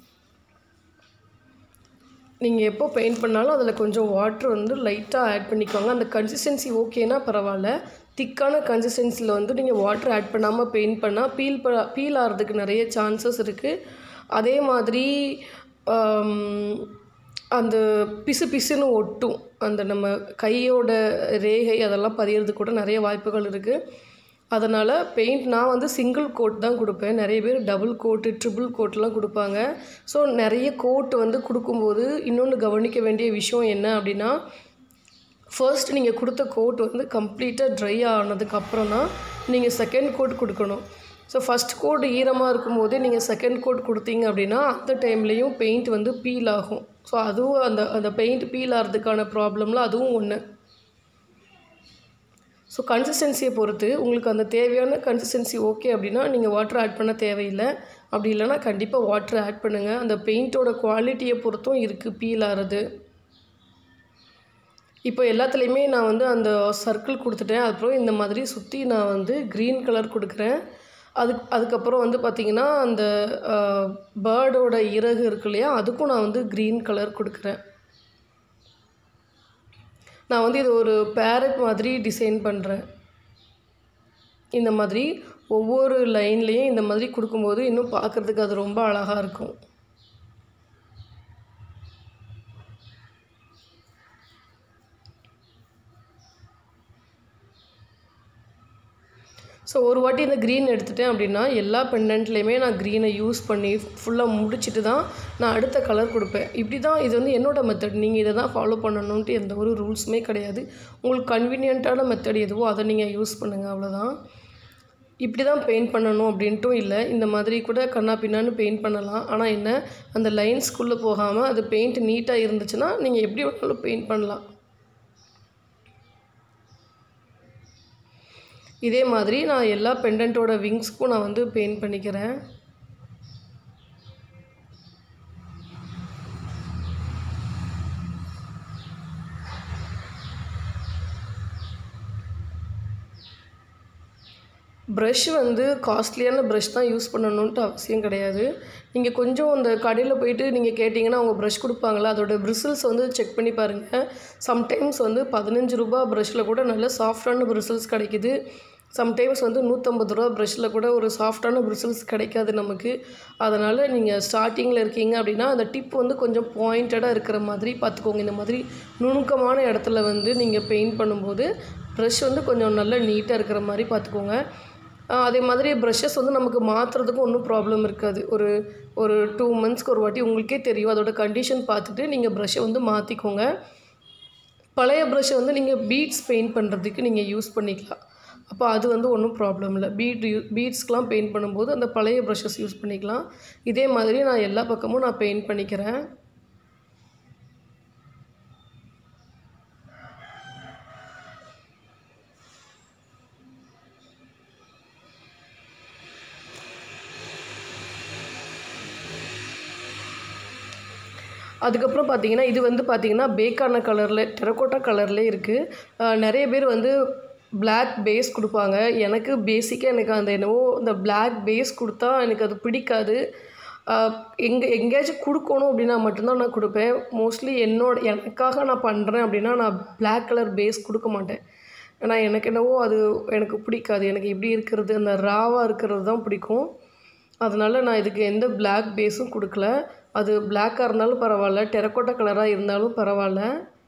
நீங்கள் எப்போ பெயிண்ட் பண்ணாலும் அதில் கொஞ்சம் வாட்ரு வந்து லைட்டாக ஆட் பண்ணிக்கோங்க அந்த கன்சிஸ்டன்சி ஓகேனா பரவாயில்ல திக்கான கன்சிஸ்டன்சியில் வந்து நீங்கள் வாட்டர் ஆட் பண்ணாமல் பெயிண்ட் பண்ணால் பீல் ப பீல் ஆகிறதுக்கு நிறைய சான்சஸ் இருக்குது அதே மாதிரி அந்த பிசு பிசுன்னு ஒட்டும் அந்த நம்ம கையோட ரேகை அதெல்லாம் பதியறதுக்கு கூட நிறைய வாய்ப்புகள் இருக்குது அதனால் பெயிண்ட் நான் வந்து சிங்கிள் கோட் தான் கொடுப்பேன் நிறைய பேர் டபுள் கோட்டு ட்ரிபிள் கோட்லாம் கொடுப்பாங்க ஸோ நிறைய கோட் வந்து கொடுக்கும்போது இன்னொன்று கவனிக்க வேண்டிய விஷயம் என்ன அப்படின்னா ஃபர்ஸ்ட் நீங்கள் கொடுத்த கோட் வந்து கம்ப்ளீட்டாக ட்ரை ஆனதுக்கப்புறம் தான் நீங்கள் செகண்ட் கோட் கொடுக்கணும் ஸோ ஃபஸ்ட் கோட் ஈரமாக இருக்கும்போதே நீங்கள் செகண்ட் கோட் கொடுத்தீங்க அப்படின்னா அந்த டைம்லேயும் பெயிண்ட் வந்து பீல் ஆகும் ஸோ அதுவும் அந்த அந்த பெயிண்ட் பீல் ஆகிறதுக்கான ப்ராப்ளமில் அதுவும் ஒன்று ஸோ கன்சிஸ்டன்சியை பொறுத்து உங்களுக்கு அந்த தேவையான கன்சிஸ்டன்சி ஓகே அப்படின்னா நீங்கள் வாட்டர் ஆட் பண்ண தேவையில்லை அப்படி இல்லைன்னா கண்டிப்பாக வாட்டர் ஆட் பண்ணுங்கள் அந்த பெயிண்ட்டோட குவாலிட்டியை பொறுத்தும் இருக்குது பீல் ஆகிறது இப்போ எல்லாத்துலேயுமே நான் வந்து அந்த சர்க்கிள் கொடுத்துட்டேன் அப்புறம் இந்த மாதிரி சுற்றி நான் வந்து க்ரீன் கலர் கொடுக்குறேன் அதுக்கு அதுக்கப்புறம் வந்து பார்த்திங்கன்னா அந்த பேர்டோட இறகு இருக்கு இல்லையா அதுக்கும் நான் வந்து க்ரீன் கலர் கொடுக்குறேன் நான் வந்து இது ஒரு பேரட் மாதிரி டிசைன் பண்ணுறேன் இந்த மாதிரி ஒவ்வொரு லைன்லேயும் இந்த மாதிரி கொடுக்கும்போது இன்னும் பார்க்குறதுக்கு அது ரொம்ப அழகாக இருக்கும் ஸோ ஒரு வாட்டி இந்த க்ரீன் எடுத்துட்டேன் அப்படின்னா எல்லா பெண்டன்ட்லேயுமே நான் க்ரீனை யூஸ் பண்ணி ஃபுல்லாக முடிச்சுட்டு தான் நான் அடுத்த கலர் கொடுப்பேன் இப்படி தான் இது வந்து என்னோட மெத்தட் நீங்கள் இதை தான் ஃபாலோ பண்ணணுன்ட்டு எந்த ஒரு ரூல்ஸுமே கிடையாது உங்களுக்கு கன்வீனியண்ட்டான மெத்தட் எதுவோ அதை நீங்கள் யூஸ் பண்ணுங்கள் அவ்வளோதான் இப்படி தான் பெயிண்ட் பண்ணணும் அப்படின்ட்டும் இல்லை இந்த மாதிரி கூட கண்ணா பின்னான்னு பெயிண்ட் பண்ணலாம் ஆனால் என்ன அந்த லைன்ஸ்குள்ளே போகாமல் அது பெயிண்ட் நீட்டாக இருந்துச்சுன்னா நீங்கள் எப்படி வேணாலும் பெயிண்ட் பண்ணலாம் இதே மாதிரி நான் எல்லா பெண்டன்ட்டோட விங்ஸ்க்கும் நான் வந்து பெயிண்ட் பண்ணிக்கிறேன் ப்ரஷ் வந்து காஸ்ட்லியான ப்ரஷ் தான் யூஸ் பண்ணணுன்ட்டு அவசியம் கிடையாது நீங்கள் கொஞ்சம் அந்த கடையில் போயிட்டு நீங்கள் கேட்டிங்கன்னா அவங்க ப்ரஷ் கொடுப்பாங்களா அதோட பிரிசில்ஸ் வந்து செக் பண்ணி பாருங்கள் சம்டைம்ஸ் வந்து பதினஞ்சு ரூபா ப்ரஷ்ஷில் கூட நல்ல சாஃப்டான பிரிசில்ஸ் கிடைக்குது சம்டைம்ஸ் வந்து நூற்றம்பது ரூபா ப்ரஷ்ஷில் கூட ஒரு சாஃப்டான பிரிசில்ஸ் கிடைக்காது நமக்கு அதனால் நீங்கள் ஸ்டார்டிங்கில் இருக்கீங்க அப்படின்னா அந்த டிப் வந்து கொஞ்சம் பாயிண்டடாக இருக்கிற மாதிரி பார்த்துக்கோங்க இந்த மாதிரி நுணுக்கமான இடத்துல வந்து நீங்கள் பெயிண்ட் பண்ணும்போது ப்ரஷ் வந்து கொஞ்சம் நல்ல நீட்டாக இருக்கிற மாதிரி பார்த்துக்கோங்க அதே மாதிரி ப்ரஷஸ் வந்து நமக்கு மாற்றுறதுக்கும் ஒன்றும் ப்ராப்ளம் இருக்காது ஒரு ஒரு டூ மந்த்ஸ்க்கு ஒரு வாட்டி உங்களுக்கே தெரியும் அதோட கண்டிஷன் பார்த்துட்டு நீங்கள் ப்ரஷ்ஷை வந்து மாற்றிக்கோங்க பழைய ப்ரஷ்ஷை வந்து நீங்கள் பீட்ஸ் பெயிண்ட் பண்ணுறதுக்கு நீங்கள் யூஸ் பண்ணிக்கலாம் அப்போ அது வந்து ஒன்றும் ப்ராப்ளம் இல்லை பீட் யூ பீட்ஸ்க்கெலாம் பெயிண்ட் பண்ணும்போது அந்த பழைய ப்ரஷஸ் யூஸ் பண்ணிக்கலாம் இதே மாதிரி நான் எல்லா பக்கமும் நான் பெயிண்ட் பண்ணிக்கிறேன் அதுக்கப்புறம் பார்த்தீங்கன்னா இது வந்து பார்த்தீங்கன்னா பேக்கான கலரில் டெரக்கோட்டா கலர்லேயே இருக்குது நிறைய பேர் வந்து Black பேஸ் கொடுப்பாங்க எனக்கு பேசிக்காக எனக்கு அந்த என்னவோ இந்த Black பேஸ் கொடுத்தா எனக்கு அது பிடிக்காது எங்கே எங்கேயாச்சும் கொடுக்கணும் அப்படின்னா மட்டும்தான் நான் கொடுப்பேன் மோஸ்ட்லி என்னோட எனக்காக நான் பண்ணுறேன் அப்படின்னா நான் Black கலர் பேஸ் கொடுக்க மாட்டேன் ஏன்னா எனக்கு என்னவோ அது எனக்கு பிடிக்காது எனக்கு இப்படி இருக்கிறது அந்த ராவாக இருக்கிறது தான் பிடிக்கும் அதனால் நான் இதுக்கு எந்த Black பேஸும் கொடுக்கல அது பிளாக்காக இருந்தாலும் பரவாயில்ல டெரக்கோட்டா கலராக இருந்தாலும் பரவாயில்ல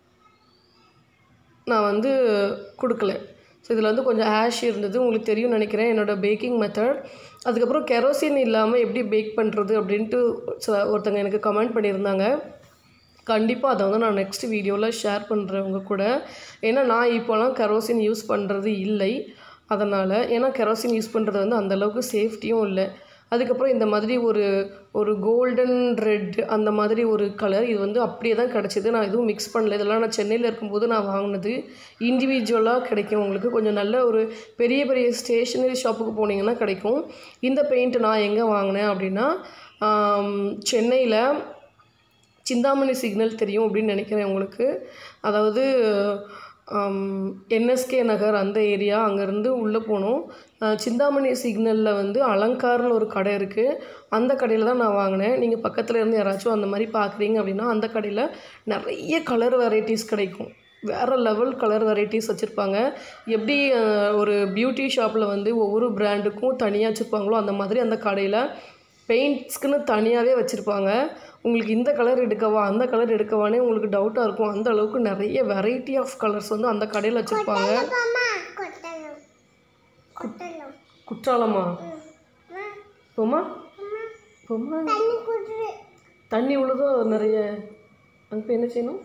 நான் வந்து கொடுக்கல ஸோ இதில் வந்து கொஞ்சம் ஆஷ் இருந்தது உங்களுக்கு தெரியும் நினைக்கிறேன் என்னோடய பேக்கிங் மெத்தட் அதுக்கப்புறம் கெரோசின் இல்லாமல் எப்படி பேக் பண்ணுறது அப்படின்ட்டு ச- ஒருத்தங்க எனக்கு கமெண்ட் பண்ணியிருந்தாங்க கண்டிப்பாக அதை வந்து நான் நெக்ஸ்ட் வீடியோவில் ஷேர் பண்ணுறேன் உங்க கூட ஏன்னா நான் இப்போலாம் கெரோசின் யூஸ் பண்ணுறது இல்லை அதனால் ஏன்னா கெரோசின் யூஸ் பண்ணுறது வந்து அந்தளவுக்கு சேஃப்டியும் இல்லை அதுக்கப்புறம் இந்த மாதிரி ஒரு ஒரு கோல்டன் ரெட் அந்த மாதிரி ஒரு கலர் இது வந்து அப்படியே தான் கிடச்சிது நான் எதுவும் மிக்ஸ் பண்ணல இதெல்லாம் நான் சென்னையில் இருக்கும்போது நான் வாங்கினது இண்டிவிஜுவலாக கிடைக்கும் உங்களுக்கு கொஞ்சம் நல்ல ஒரு பெரிய பெரிய ஸ்டேஷ்னரி ஷாப்புக்கு போனீங்கன்னா கிடைக்கும் இந்த பெயிண்ட் நான் எங்கே வாங்கினேன் அப்படின்னா சென்னையில் சிந்தாமணி சிக்னல் தெரியும் அப்படின்னு நினைக்கிறேன் உங்களுக்கு அதாவது என்எஸ்கே நகர் அந்த ஏரியா அங்கேருந்து உள்ளே போனோம் அஹ் சிந்தாமணி சிக்னலில் வந்து அலங்கார்னு ஒரு கடை இருக்குது அந்த கடையில் தான் நான் வாங்கினேன் நீங்கள் பக்கத்தில் இருந்து யாராச்சும் அந்த மாதிரி பார்க்குறீங்க அப்படின்னா அந்த கடையில் நிறைய கலர் வெரைட்டிஸ் கிடைக்கும் வேறு லெவல் கலர் வெரைட்டிஸ் வச்சுருப்பாங்க எப்படி அஹ், ஒரு பியூட்டி ஷாப்பில் வந்து ஒவ்வொரு பிராண்டுக்கும் தனியாக வச்சுருப்பாங்களோ அந்த மாதிரி அந்த கடையில் பெயிண்ட்ஸ்க்குன்னு தனியாகவே வச்சுருப்பாங்க உங்களுக்கு இந்த கலர் எடுக்கவா அந்த கலர் எடுக்கவானே உங்களுக்கு டவுட்டாக இருக்கும் அந்த அளவுக்கு நிறைய வெரைட்டி ஆஃப் கலர்ஸ் வந்து அந்த கடையில் வச்சுருப்பாங்க மாமா கொட்டலும் கொட்டலும் குற்றாலமா போமா போமா தண்ணி குடுரு தண்ணி உள்ளதோ நிறைய அங்கே போய் என்ன செய்யணும்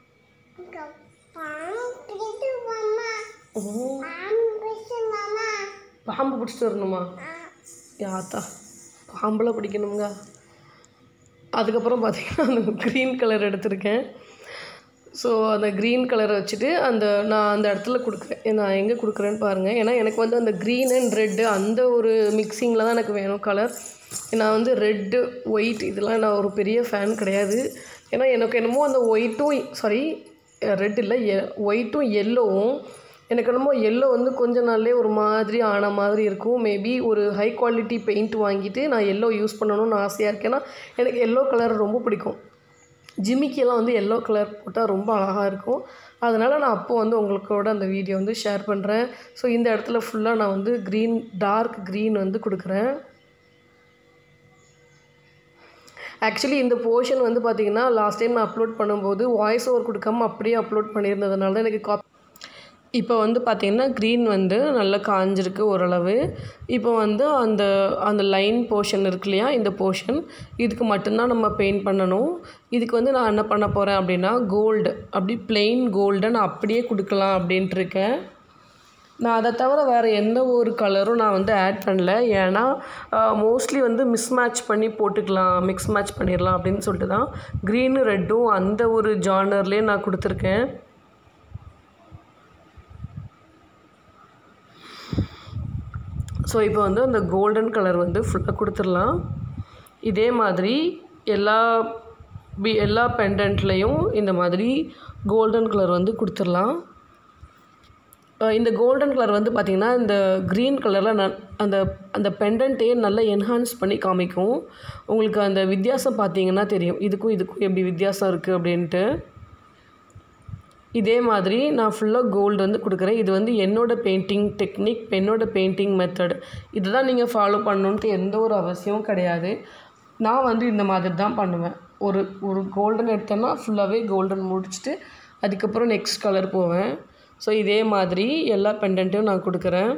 பாம் கிட்டு மாமா ஓ பாம் பிடிச்சு மாமா பாம்பு பிடிச்சிட்டு வரணுமா யாத்தா பாம்பெல்லாம் பிடிக்கணுங்க அதுக்கப்புறம் பார்த்தீங்கன்னா அந்த க்ரீன் கலர் எடுத்திருக்கேன் ஸோ அந்த க்ரீன் கலரை வச்சுட்டு அந்த நான் அந்த இடத்துல கொடுக்குறேன் நான் எங்கே கொடுக்குறேன்னு பாருங்கள் ஏன்னா எனக்கு வந்து அந்த க்ரீன் அண்ட் ரெட்டு அந்த ஒரு மிக்சிங்கில் தான் எனக்கு வேணும் கலர் நான் வந்து ரெட்டு ஒயிட் இதெல்லாம் நான் ஒரு பெரிய ஃபேன் கிடையாது ஏன்னா எனக்கு என்னமோ அந்த ஒயிட்டும் சாரி ரெட் இல்லை எ ஒயிட்டும் எல்லோவும் எனக்கு என்னமோ எல்லோ வந்து கொஞ்ச நாள்லேயே ஒரு மாதிரி ஆன மாதிரி இருக்கும் மேபி ஒரு ஹை குவாலிட்டி பெயிண்ட் வாங்கிட்டு நான் எல்லோ யூஸ் பண்ணணும்னு ஆசையாக இருக்கேன் ஏன்னா எனக்கு எல்லோ கலர் ரொம்ப பிடிக்கும் ஜிமிக்கியெல்லாம் வந்து எல்லோ கலர் போட்டால் ரொம்ப அழகாக இருக்கும் அதனால் நான் அப்போது வந்து உங்களுக்கோட அந்த வீடியோ வந்து ஷேர் பண்ணுறேன் ஸோ இந்த இடத்துல ஃபுல்லாக நான் வந்து க்ரீன் டார்க் க்ரீன் வந்து கொடுக்குறேன் ஆக்சுவலி இந்த போர்ஷன் வந்து பார்த்திங்கன்னா லாஸ்ட் டைம் நான் அப்லோட் பண்ணும்போது வாய்ஸ் ஓவர் கொடுக்காம அப்படியே அப்லோட் பண்ணியிருந்ததுனால தான் எனக்கு காப் இப்போ வந்து பார்த்திங்கன்னா க்ரீன் வந்து நல்லா காஞ்சிருக்கு ஓரளவு இப்போ வந்து அந்த அந்த லைன் போர்ஷன் இருக்கு இல்லையா இந்த போர்ஷன் இதுக்கு மட்டும்தான் நம்ம பெயிண்ட் பண்ணணும் இதுக்கு வந்து நான் என்ன பண்ண போகிறேன் அப்படின்னா கோல்டு அப்படி plain கோல்டை நான் அப்படியே கொடுக்கலாம் அப்படின்ட்டு இருக்கேன் நான் அதை தவிர வேறு எந்த ஒரு கலரும் நான் வந்து ஆட் பண்ணல ஏன்னா மோஸ்ட்லி வந்து மிஸ் மேட்ச் பண்ணி போட்டுக்கலாம் மிக்ஸ் மேட்ச் பண்ணிடலாம் அப்படின்னு சொல்லிட்டு தான் க்ரீனு ரெட்டும் அந்த ஒரு ஜானர்லேயே நான் கொடுத்துருக்கேன் ஸோ இப்போ வந்து அந்த கோல்டன் கலர் வந்து ஃபுல்லாக கொடுத்துடலாம் இதே மாதிரி எல்லா பி எல்லா பெண்டன்ட்லேயும் இந்த மாதிரி கோல்டன் கலர் வந்து கொடுத்துடலாம் அஹ் இந்த கோல்டன் கலர் வந்து பார்த்திங்கன்னா இந்த க்ரீன் கலரில் ந அந்த அந்த பெண்டன்ட்டே நல்லா என்ஹான்ஸ் பண்ணி காமிக்கும் உங்களுக்கு அந்த வித்தியாசம் பார்த்தீங்கன்னா தெரியும் இதுக்கும் இதுக்கும் எப்படி வித்தியாசம் இருக்குது அப்படின்ட்டு இதே மாதிரி நான் ஃபுல்லாக கோல்டு வந்து கொடுக்குறேன் இது வந்து என்னோடய பெயிண்டிங் டெக்னிக் என்னோட பெயிண்டிங் மெத்தட் இதுதான் நீங்கள் ஃபாலோ பண்ணணுன்ட்டு எந்த ஒரு அவசியமும் கிடையாது நான் வந்து இந்த மாதிரி தான் பண்ணுவேன் ஒரு ஒரு கோல்டன் எடுத்தேன்னா ஃபுல்லாகவே கோல்டன் முடிச்சுட்டு அதுக்கப்புறம் நெக்ஸ்ட் கலர் போவேன் ஸோ இதே மாதிரி எல்லா பெண்டன்ட்டையும் நான் கொடுக்குறேன்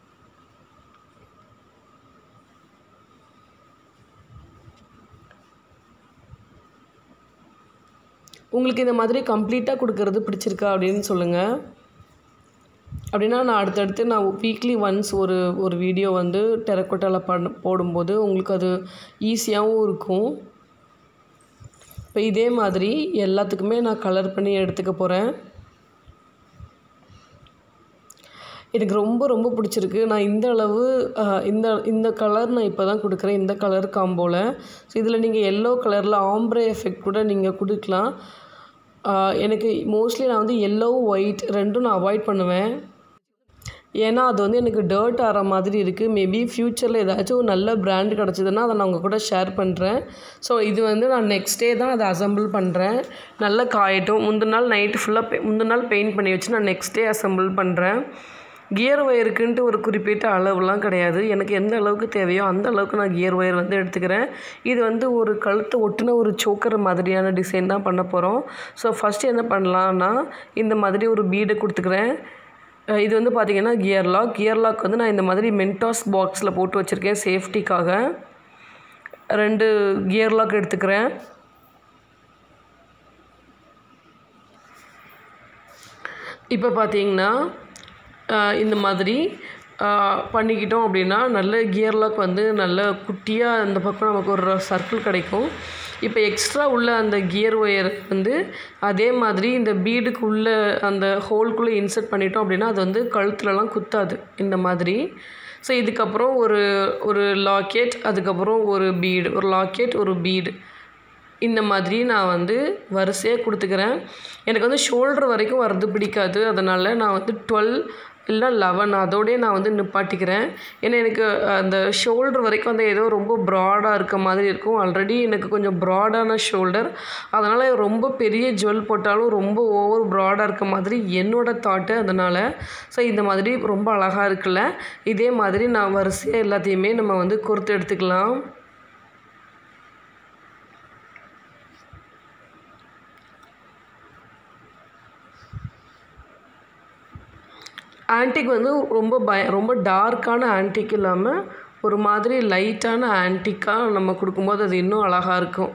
உங்களுக்கு இந்த மாதிரி கம்ப்ளீட்டாக கொடுக்கறது பிடிச்சிருக்கா அப்படின்னு சொல்லுங்கள் அப்படின்னா நான் அடுத்தடுத்து நான் வீக்லி ஒன்ஸ் ஒரு ஒரு வீடியோ வந்து டெரக்கோட்டாவில் பண்ண போடும்போது உங்களுக்கு அது ஈஸியாகவும் இருக்கும் இப்போ இதே மாதிரி எல்லாத்துக்குமே நான் கலர் பண்ணி எடுத்துக்க போகிறேன் எனக்கு ரொம்ப ரொம்ப பிடிச்சிருக்கு நான் இந்த அளவு அஹ், இந்த இந்த கலர் நான் இப்போ தான் கொடுக்குறேன் இந்த கலர் காம்போவில் ஸோ இதில் நீங்கள் எல்லோ கலரில் ஆம்ப்ரே எஃபெக்ட் கூட நீங்கள் கொடுக்கலாம் அஹ், எனக்கு மோஸ்ட்லி நான் வந்து எல்லோ ஒயிட் ரெண்டும் நான் அவாய்ட் பண்ணுவேன் ஏன்னா அது வந்து எனக்கு டர்ட் ஆகிற மாதிரி இருக்குது மேபி ஃப்யூச்சரில் ஏதாச்சும் ஒரு நல்ல பிராண்ட் கிடச்சிதுன்னா அதை நான் உங்கள் கூட ஷேர் பண்ணுறேன் ஸோ இது வந்து நான் நெக்ஸ்ட் டே தான் அதை அசம்பிள் பண்ணுறேன் நல்லா காயட்டும் முந்தின நாள் நைட்டு ஃபுல்லாக முந்தின நாள் பெயிண்ட் பண்ணி வச்சு நான் நெக்ஸ்ட் டே அசம்பிள் பண்ணுறேன் கியர் ஒயருக்குன்ட்டு ஒரு குறிப்பிட்ட அளவுலாம் கிடையாது எனக்கு எந்த அளவுக்கு தேவையோ அந்த அளவுக்கு நான் கியர் ஒயர் வந்து எடுத்துக்கிறேன் இது வந்து ஒரு கழுத்தை ஒட்டின ஒரு சோக்கர் மாதிரியான டிசைன் தான் பண்ண போகிறோம் ஸோ ஃபஸ்ட்டு என்ன பண்ணலான்னா இந்த மாதிரி ஒரு பீடை கொடுத்துக்கிறேன் அஹ் இது வந்து பார்த்திங்கன்னா கியர் லாக் கியர் லாக் வந்து நான் இந்த மாதிரி மென்டாஸ் பாக்ஸில் போட்டு வச்சுருக்கேன் சேஃப்டிக்காக ரெண்டு கியர் லாக் எடுத்துக்கிறேன் இப்போ பார்த்தீங்கன்னா ஆஹ் இந்த மாதிரி ஆஹ் பண்ணிக்கிட்டோம் அப்படின்னா நல்ல கியர் லாக் வந்து நல்ல குட்டியாக அந்த பக்கம் நமக்கு ஒரு சர்க்கிள் கிடைக்கும் இப்போ எக்ஸ்ட்ரா உள்ள அந்த கியர் ஒயர் வந்து அதே மாதிரி இந்த பீடுக்கு உள்ள அந்த ஹோல்குள்ளே இன்சர்ட் பண்ணிட்டோம் அப்படின்னா அது வந்து கழுத்துலலாம் குத்தாது இந்த மாதிரி ஸோ இதுக்கப்புறம் ஒரு ஒரு லாக்கெட் அதுக்கப்புறம் ஒரு பீடு ஒரு லாக்கெட் ஒரு பீடு இந்த மாதிரி நான் வந்து வரிசையாக கொடுத்துக்கிறேன் எனக்கு வந்து ஷோல்டர் வரைக்கும் வர்றது பிடிக்காது அதனால் நான் வந்து டுவெல் இல்லை லெவன் அதோடய நான் வந்து நிப்பாட்டிக்கிறேன் ஏன்னா எனக்கு அந்த ஷோல்டர் வரைக்கும் வந்து ஏதோ ரொம்ப ப்ராடாக இருக்க மாதிரி இருக்கும் ஆல்ரெடி எனக்கு கொஞ்சம் ப்ராடான ஷோல்டர் அதனால் ரொம்ப பெரிய ஜுவல் போட்டாலும் ரொம்ப ஓவர் ப்ராடாக இருக்க மாதிரி என்னோட தாட்டு அதனால் ஸோ இந்த மாதிரி ரொம்ப அழகாக இருக்குல்ல இதே மாதிரி நான் வரிசையாக எல்லாத்தையுமே நம்ம வந்து கொடுத்து எடுத்துக்கலாம் ஆன்டிக் வந்து ரொம்ப பய ரொம்ப டார்க்கான ஆன்டிக் இல்லாமல் ஒரு மாதிரி லைட்டான ஆன்டிக்காக நம்ம கொடுக்கும்போது அது இன்னும் அழகாக இருக்கும்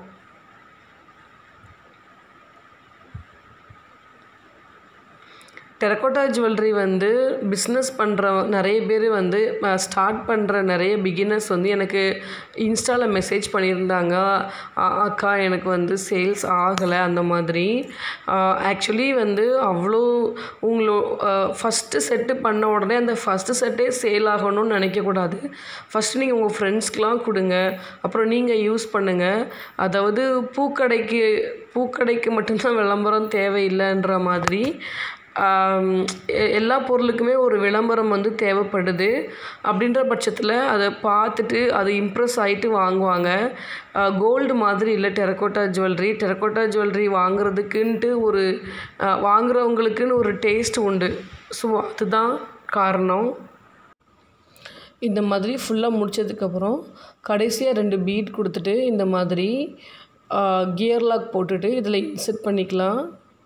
டெரக்கோட்டா ஜுவல்லரி வந்து பிஸ்னஸ் பண்ணுற நிறைய பேர் வந்து ஸ்டார்ட் பண்ணுற நிறைய பிகினர்ஸ் வந்து எனக்கு இன்ஸ்டாவில் மெசேஜ் பண்ணியிருந்தாங்க "அ- அக்கா எனக்கு வந்து சேல்ஸ் ஆகலை அந்த மாதிரி ஆக்சுவலி வந்து அவ்வளோ உங்களோ ஃபஸ்ட்டு செட்டு பண்ண உடனே அந்த ஃபஸ்ட்டு செட்டே சேல் ஆகணும்னு நினைக்கக்கூடாது ஃபஸ்ட்டு நீங்கள் உங்கள் ஃப்ரெண்ட்ஸ்க்கெலாம் கொடுங்க அப்புறம் நீங்கள் யூஸ் பண்ணுங்கள் அதாவது பூக்கடைக்கு பூக்கடைக்கு மட்டும்தான் விளம்பரம் தேவையில்லைன்ற மாதிரி ஆம், எ- எல்லா பொருளுக்குமே ஒரு விளம்பரம் வந்து தேவைப்படுது அப்படின்ற பட்சத்தில் அதை பார்த்துட்டு அது இம்ப்ரெஸ் ஆகிட்டு வாங்குவாங்க கோல்டு மாதிரி இல்லை டெரக்கோட்டா ஜுவல்லரி டெரக்கோட்டா ஜுவல்லரி வாங்குறதுக்குன்ட்டு ஒரு அஹ், வாங்குறவங்களுக்குன்னு ஒரு டேஸ்ட் உண்டு ஸோ அதுதான் காரணம் இந்த மாதிரி ஃபுல்லாக முடிச்சதுக்கப்புறம் கடைசியாக ரெண்டு பீட் கொடுத்துட்டு இந்த மாதிரி கியர் லாக் போட்டுட்டு இதில் இன்செர்ட் பண்ணிக்கலாம்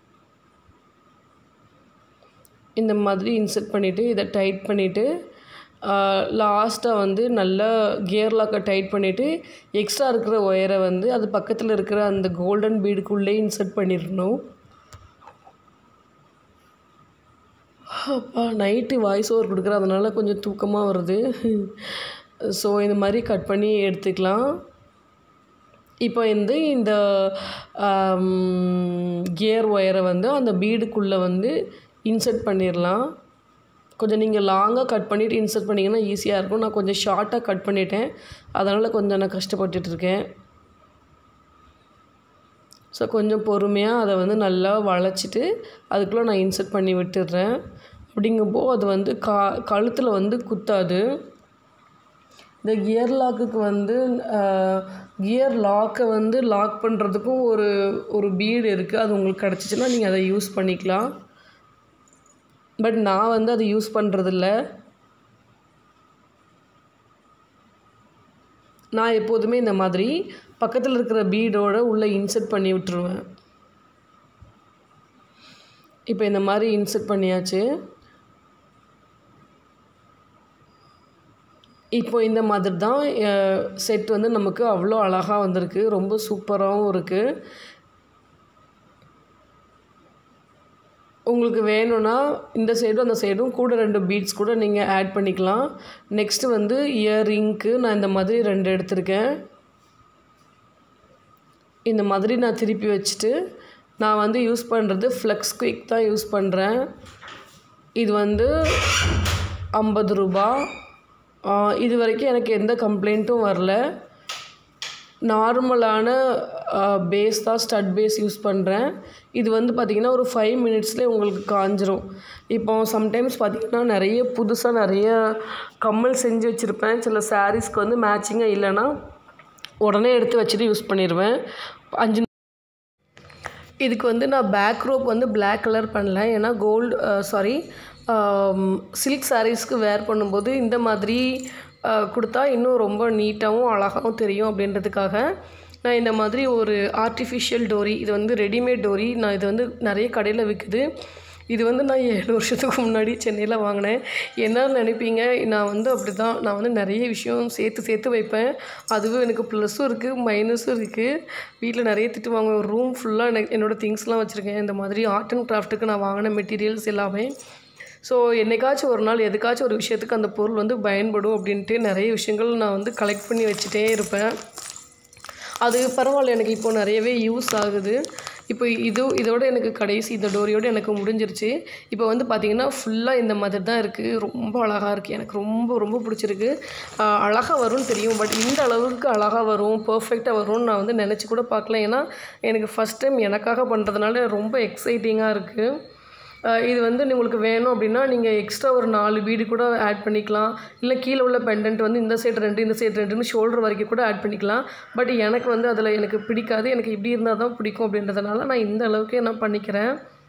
இந்த மாதிரி இன்செர்ட் பண்ணிவிட்டு இதை டைட் பண்ணிவிட்டு லாஸ்ட்டாக வந்து நல்லா கியர் லாக்கை டைட் பண்ணிவிட்டு எக்ஸ்ட்ரா இருக்கிற ஒயரை வந்து அது பக்கத்தில் இருக்கிற அந்த கோல்டன் பீடுக்குள்ளே இன்செர்ட் பண்ணிடணும் அப்பா நைட்டு வாய்ஸ் ஓவர் கொடுக்குறதுனால கொஞ்சம் தூக்கமாக வருது ஸோ இந்த மாதிரி கட் பண்ணி எடுத்துக்கலாம் இப்போ வந்து இந்த கியர் ஒயரை வந்து அந்த பீடுக்குள்ளே வந்து இன்செர்ட் பண்ணிடலாம் கொஞ்சம் நீங்கள் லாங்காக கட் பண்ணிவிட்டு இன்செர்ட் பண்ணிங்கன்னா ஈஸியாக இருக்கும் நான் கொஞ்சம் ஷார்ட்டாக கட் பண்ணிட்டேன் அதனால் கொஞ்சம் நான் கஷ்டப்பட்டுட்டு இருக்கேன் ஸோ கொஞ்சம் பொறுமையாக அதை வந்து நல்லா வளைச்சிட்டு அதுக்குள்ளே நான் இன்செர்ட் பண்ணி விட்டுடுறேன் அப்படிங்கப்போ அது வந்து கா கழுத்தில் வந்து குத்தாது இந்த கியர் லாக்குக்கு வந்து கியர் லாக்கை வந்து லாக் பண்ணுறதுக்கும் ஒரு ஒரு பீடு இருக்குது அது உங்களுக்கு கிடச்சிச்சின்னா நீங்கள் அதை யூஸ் பண்ணிக்கலாம் பட் நான் வந்து அதை யூஸ் பண்ணுறதில்ல நான் எப்போதுமே இந்த மாதிரி பக்கத்தில் இருக்கிற பீடோட உள்ளே இன்செர்ட் பண்ணி விட்டுருவேன் இப்போ இந்த மாதிரி இன்செர்ட் பண்ணியாச்சு இப்போ இந்த மாதிரி தான் செட் வந்து நமக்கு அவ்வளோ அழகாக வந்திருக்கு ரொம்ப சூப்பராகவும் இருக்குது உங்களுக்கு வேணும்னா இந்த சைடும் அந்த சைடும் கூட ரெண்டு பீட்ஸ் கூட நீங்கள் ஆட் பண்ணிக்கலாம் நெக்ஸ்ட்டு வந்து இயரிங்க்கு நான் இந்த மாதிரி ரெண்டு எடுத்திருக்கேன் இந்த மாதிரி நான் திருப்பி வச்சுட்டு நான் வந்து யூஸ் பண்ணுறது ஃப்ளெக்ஸ் குயிக் தான் யூஸ் பண்ணுறேன் இது வந்து ஐம்பது ரூபா ஆஹ் இது வரைக்கும் எனக்கு எந்த கம்ப்ளைண்ட்டும் வரல நார்மலான பேஸ் தான் ஸ்டட் பேஸ் யூஸ் பண்ணுறேன் இது வந்து பார்த்திங்கன்னா ஒரு ஃபைவ் மினிட்ஸ்லேயே உங்களுக்கு காஞ்சிரும் இப்போ சம்டைம்ஸ் பார்த்திங்கன்னா நிறைய புதுசாக நிறைய கம்மல் செஞ்சு வச்சுருப்பேன் சில சாரீஸ்க்கு வந்து மேட்சிங்காக இல்லைன்னா உடனே எடுத்து வச்சுட்டு யூஸ் பண்ணிடுவேன் அஞ்சு இதுக்கு வந்து நான் பேக் ரோப் வந்து Black கலர் பண்ணல ஏன்னா கோல்டு சாரி சில்க் சாரீஸ்க்கு வேர் பண்ணும்போது இந்த மாதிரி அஹ், கொடுத்தா இன்னும் ரொம்ப நீட்டாகவும் அழகாகவும் தெரியும் அப்படின்றதுக்காக நான் இந்த மாதிரி ஒரு ஆர்டிஃபிஷியல் டோரி இது வந்து ரெடிமேட் டோரி நான் இது வந்து நிறைய கடையில் விற்குது இது வந்து நான் ஏழு வருஷத்துக்கு முன்னாடி சென்னையில் வாங்கினேன் என்ன நினைப்பீங்க நான் வந்து அப்படி தான் நான் வந்து நிறைய விஷயம் சேர்த்து சேர்த்து வைப்பேன் அதுவும் எனக்கு ப்ளஸ்ஸும் இருக்குது மைனஸும் இருக்குது வீட்டில் நிறைய திட்டு வாங்குவேன் ஒரு ரூம் ஃபுல்லாக எனக்கு என்னோடய திங்ஸ்லாம் வச்சுருக்கேன் இந்த மாதிரி ஆர்ட் அண்ட் கிராஃப்ட்டுக்கு நான் வாங்கின மெட்டீரியல்ஸ் எல்லாமே ஸோ என்னைக்காச்சும் ஒரு நாள் எதுக்காச்சும் ஒரு விஷயத்துக்கு அந்த பொருள் வந்து பயன்படும் அப்படின்ட்டு நிறைய விஷயங்கள் நான் வந்து கலெக்ட் பண்ணி வச்சுட்டே இருப்பேன் அது பரவாயில்ல எனக்கு இப்போ நிறையவே யூஸ் ஆகுது இப்போ இது இதோட எனக்கு கடைசி இந்த டோரியோட எனக்கு முடிஞ்சிருச்சு இப்போ வந்து பார்த்திங்கன்னா ஃபுல்லாக இந்த மாதிரி தான் இருக்குது ரொம்ப அழகாக இருக்குது எனக்கு ரொம்ப ரொம்ப பிடிச்சிருக்கு ஆஹ் அழகாக வரும்னு தெரியும் பட் இந்த அளவுக்கு அழகாக வரும் பர்ஃபெக்டாக வரும்னு நான் வந்து நினச்சி கூட பார்க்கல ஏன்னா எனக்கு ஃபஸ்ட் டைம் எனக்காக பண்ணுறதுனால ரொம்ப எக்ஸைட்டிங்காக இருக்குது அஹ் இது வந்து உங்களுக்கு வேணும் அப்படின்னா நீங்கள் எக்ஸ்ட்ரா ஒரு நாலு பீடு கூட ஆட் பண்ணிக்கலாம் இல்லை கீழே உள்ள பெண்டன்ட் வந்து இந்த சைடு ரெண்டு இந்த சைடு ரெண்டுன்னு ஷோல்டர் வரைக்கும் கூட ஆட் பண்ணிக்கலாம் பட் எனக்கு வந்து அதில் எனக்கு பிடிக்காது எனக்கு இப்படி இருந்தால் தான் பிடிக்கும் அப்படின்றதுனால நான் இந்த அளவுக்கு நான் பண்ணிக்கிறேன்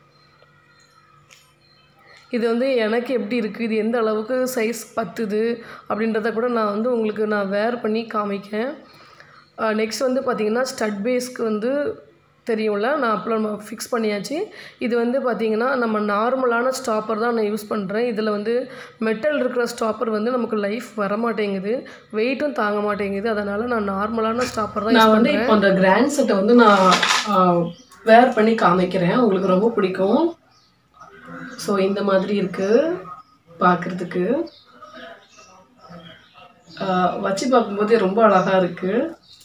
இது வந்து எனக்கு எப்படி இருக்குது இது எந்த அளவுக்கு சைஸ் பத்துது அப்படின்றத கூட நான் வந்து உங்களுக்கு நான் வேர் பண்ணி காமிக்கேன் நெக்ஸ்ட் வந்து பார்த்திங்கன்னா ஸ்டட் பேஸ்க்கு வந்து தெரியும்ல நான் அப்புறம் நம்ம ஃபிக்ஸ் பண்ணியாச்சு இது வந்து பார்த்திங்கன்னா நம்ம நார்மலான ஸ்டாப்பர் தான் நான் யூஸ் பண்ணுறேன் இதில் வந்து மெட்டல் இருக்கிற ஸ்டாப்பர் வந்து நமக்கு லைஃப் வர மாட்டேங்குது வெயிட்டும் தாங்க மாட்டேங்குது அதனால் நான் நார்மலான ஸ்டாப்பர் தான் நான் வந்து இப்போ அந்த கிராண்ட் செட்டை வந்து நான் வேர் பண்ணி காமிக்கிறேன் உங்களுக்கு ரொம்ப பிடிக்கும் ஸோ இந்த மாதிரி இருக்குது பார்க்குறதுக்கு வச்சு பார்க்கும்போதே ரொம்ப அழகாக இருக்குது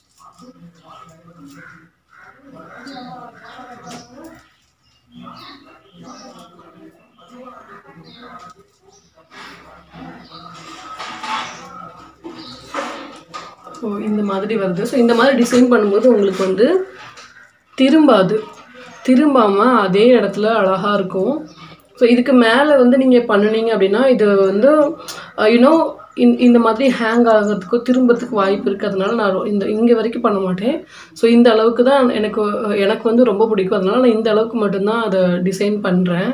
ஸோ இந்த மாதிரி வருது ஸோ இந்த மாதிரி டிசைன் பண்ணும்போது உங்களுக்கு வந்து திரும்பாது திரும்பாமல் அதே இடத்துல அழகாக இருக்கும் ஸோ இதுக்கு மேலே வந்து நீங்கள் பண்ணுனீங்க அப்படின்னா இது வந்து யூனோ இந் இந்த மாதிரி ஹேங் ஆகிறதுக்கோ திரும்பறதுக்கு வாய்ப்பு இருக்குது அதனால நான் ரொ- இந்த இங்கே வரைக்கும் பண்ண மாட்டேன் ஸோ இந்த அளவுக்கு தான் எனக்கு எனக்கு வந்து ரொம்ப பிடிக்கும் அதனால நான் இந்த அளவுக்கு மட்டும்தான் அதை டிசைன் பண்ணுறேன்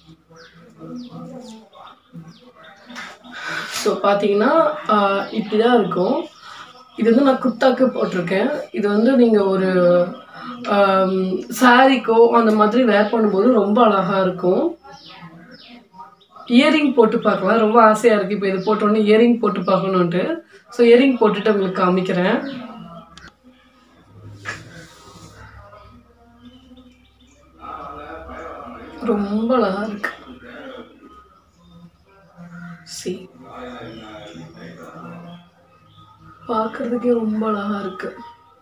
ஸோ பார்த்தீங்கன்னா இப்படி தான் இருக்கும் இது வந்து நான் குத்தாக்கு போட்டிருக்கேன் இது வந்து நீங்கள் ஒரு சாரிக்கோ அந்த மாதிரி வேர் பண்ணும்போது ரொம்ப அழகாக இருக்கும் இயரிங் போட்டு பார்க்கலாம் ரொம்ப ஆசையாக இருக்குது இப்போ இது போட்டோன்னே இயரிங் போட்டு பார்க்கணுன்ட்டு ஸோ இயரிங் போட்டுட்டு உங்களுக்கு காமிக்கிறேன் ரொம்ப அழகாக இருக்கு சி பார்க்கறதுக்கே ரொம்ப அழகா இருக்கு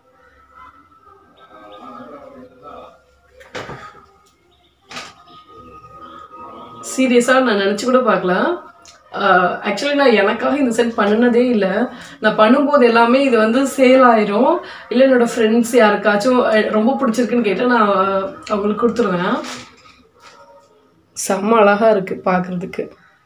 சீரியஸாக நான் நினச்சி கூட பார்க்கல ஆக்சுவலி நான் எனக்காக இந்த செட் பண்ணினதே இல்லை நான் பண்ணும்போது எல்லாமே இது வந்து சேல் ஆயிரும் இல்லை என்னோட ஃப்ரெண்ட்ஸ் யாருக்காச்சும் அஹ், ரொம்ப பிடிச்சிருக்குன்னு கேட்டால் நான் அவங்களுக்கு கொடுத்துருவேன் செம்ம அழகாக இருக்குது பார்க்குறதுக்கு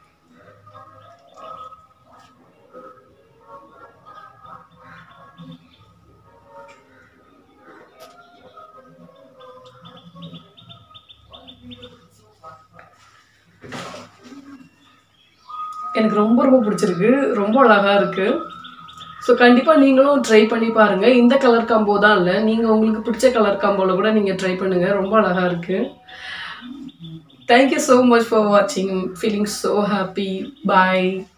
எனக்கு ரொம்ப ரொம்ப பிடிச்சிருக்கு ரொம்ப அழகாக இருக்குது ஸோ கண்டிப்பாக நீங்களும் ட்ரை பண்ணி பாருங்கள் இந்த கலர் காம்போ தான் இல்லை நீங்கள் உங்களுக்கு பிடிச்ச கலர் காம்போவில் கூட நீங்கள் ட்ரை பண்ணுங்கள் ரொம்ப அழகாக இருக்குது தேங்க்யூ ஸோ மச் ஃபார் வாட்சிங் ஃபீலிங் ஸோ ஹாப்பி பாய்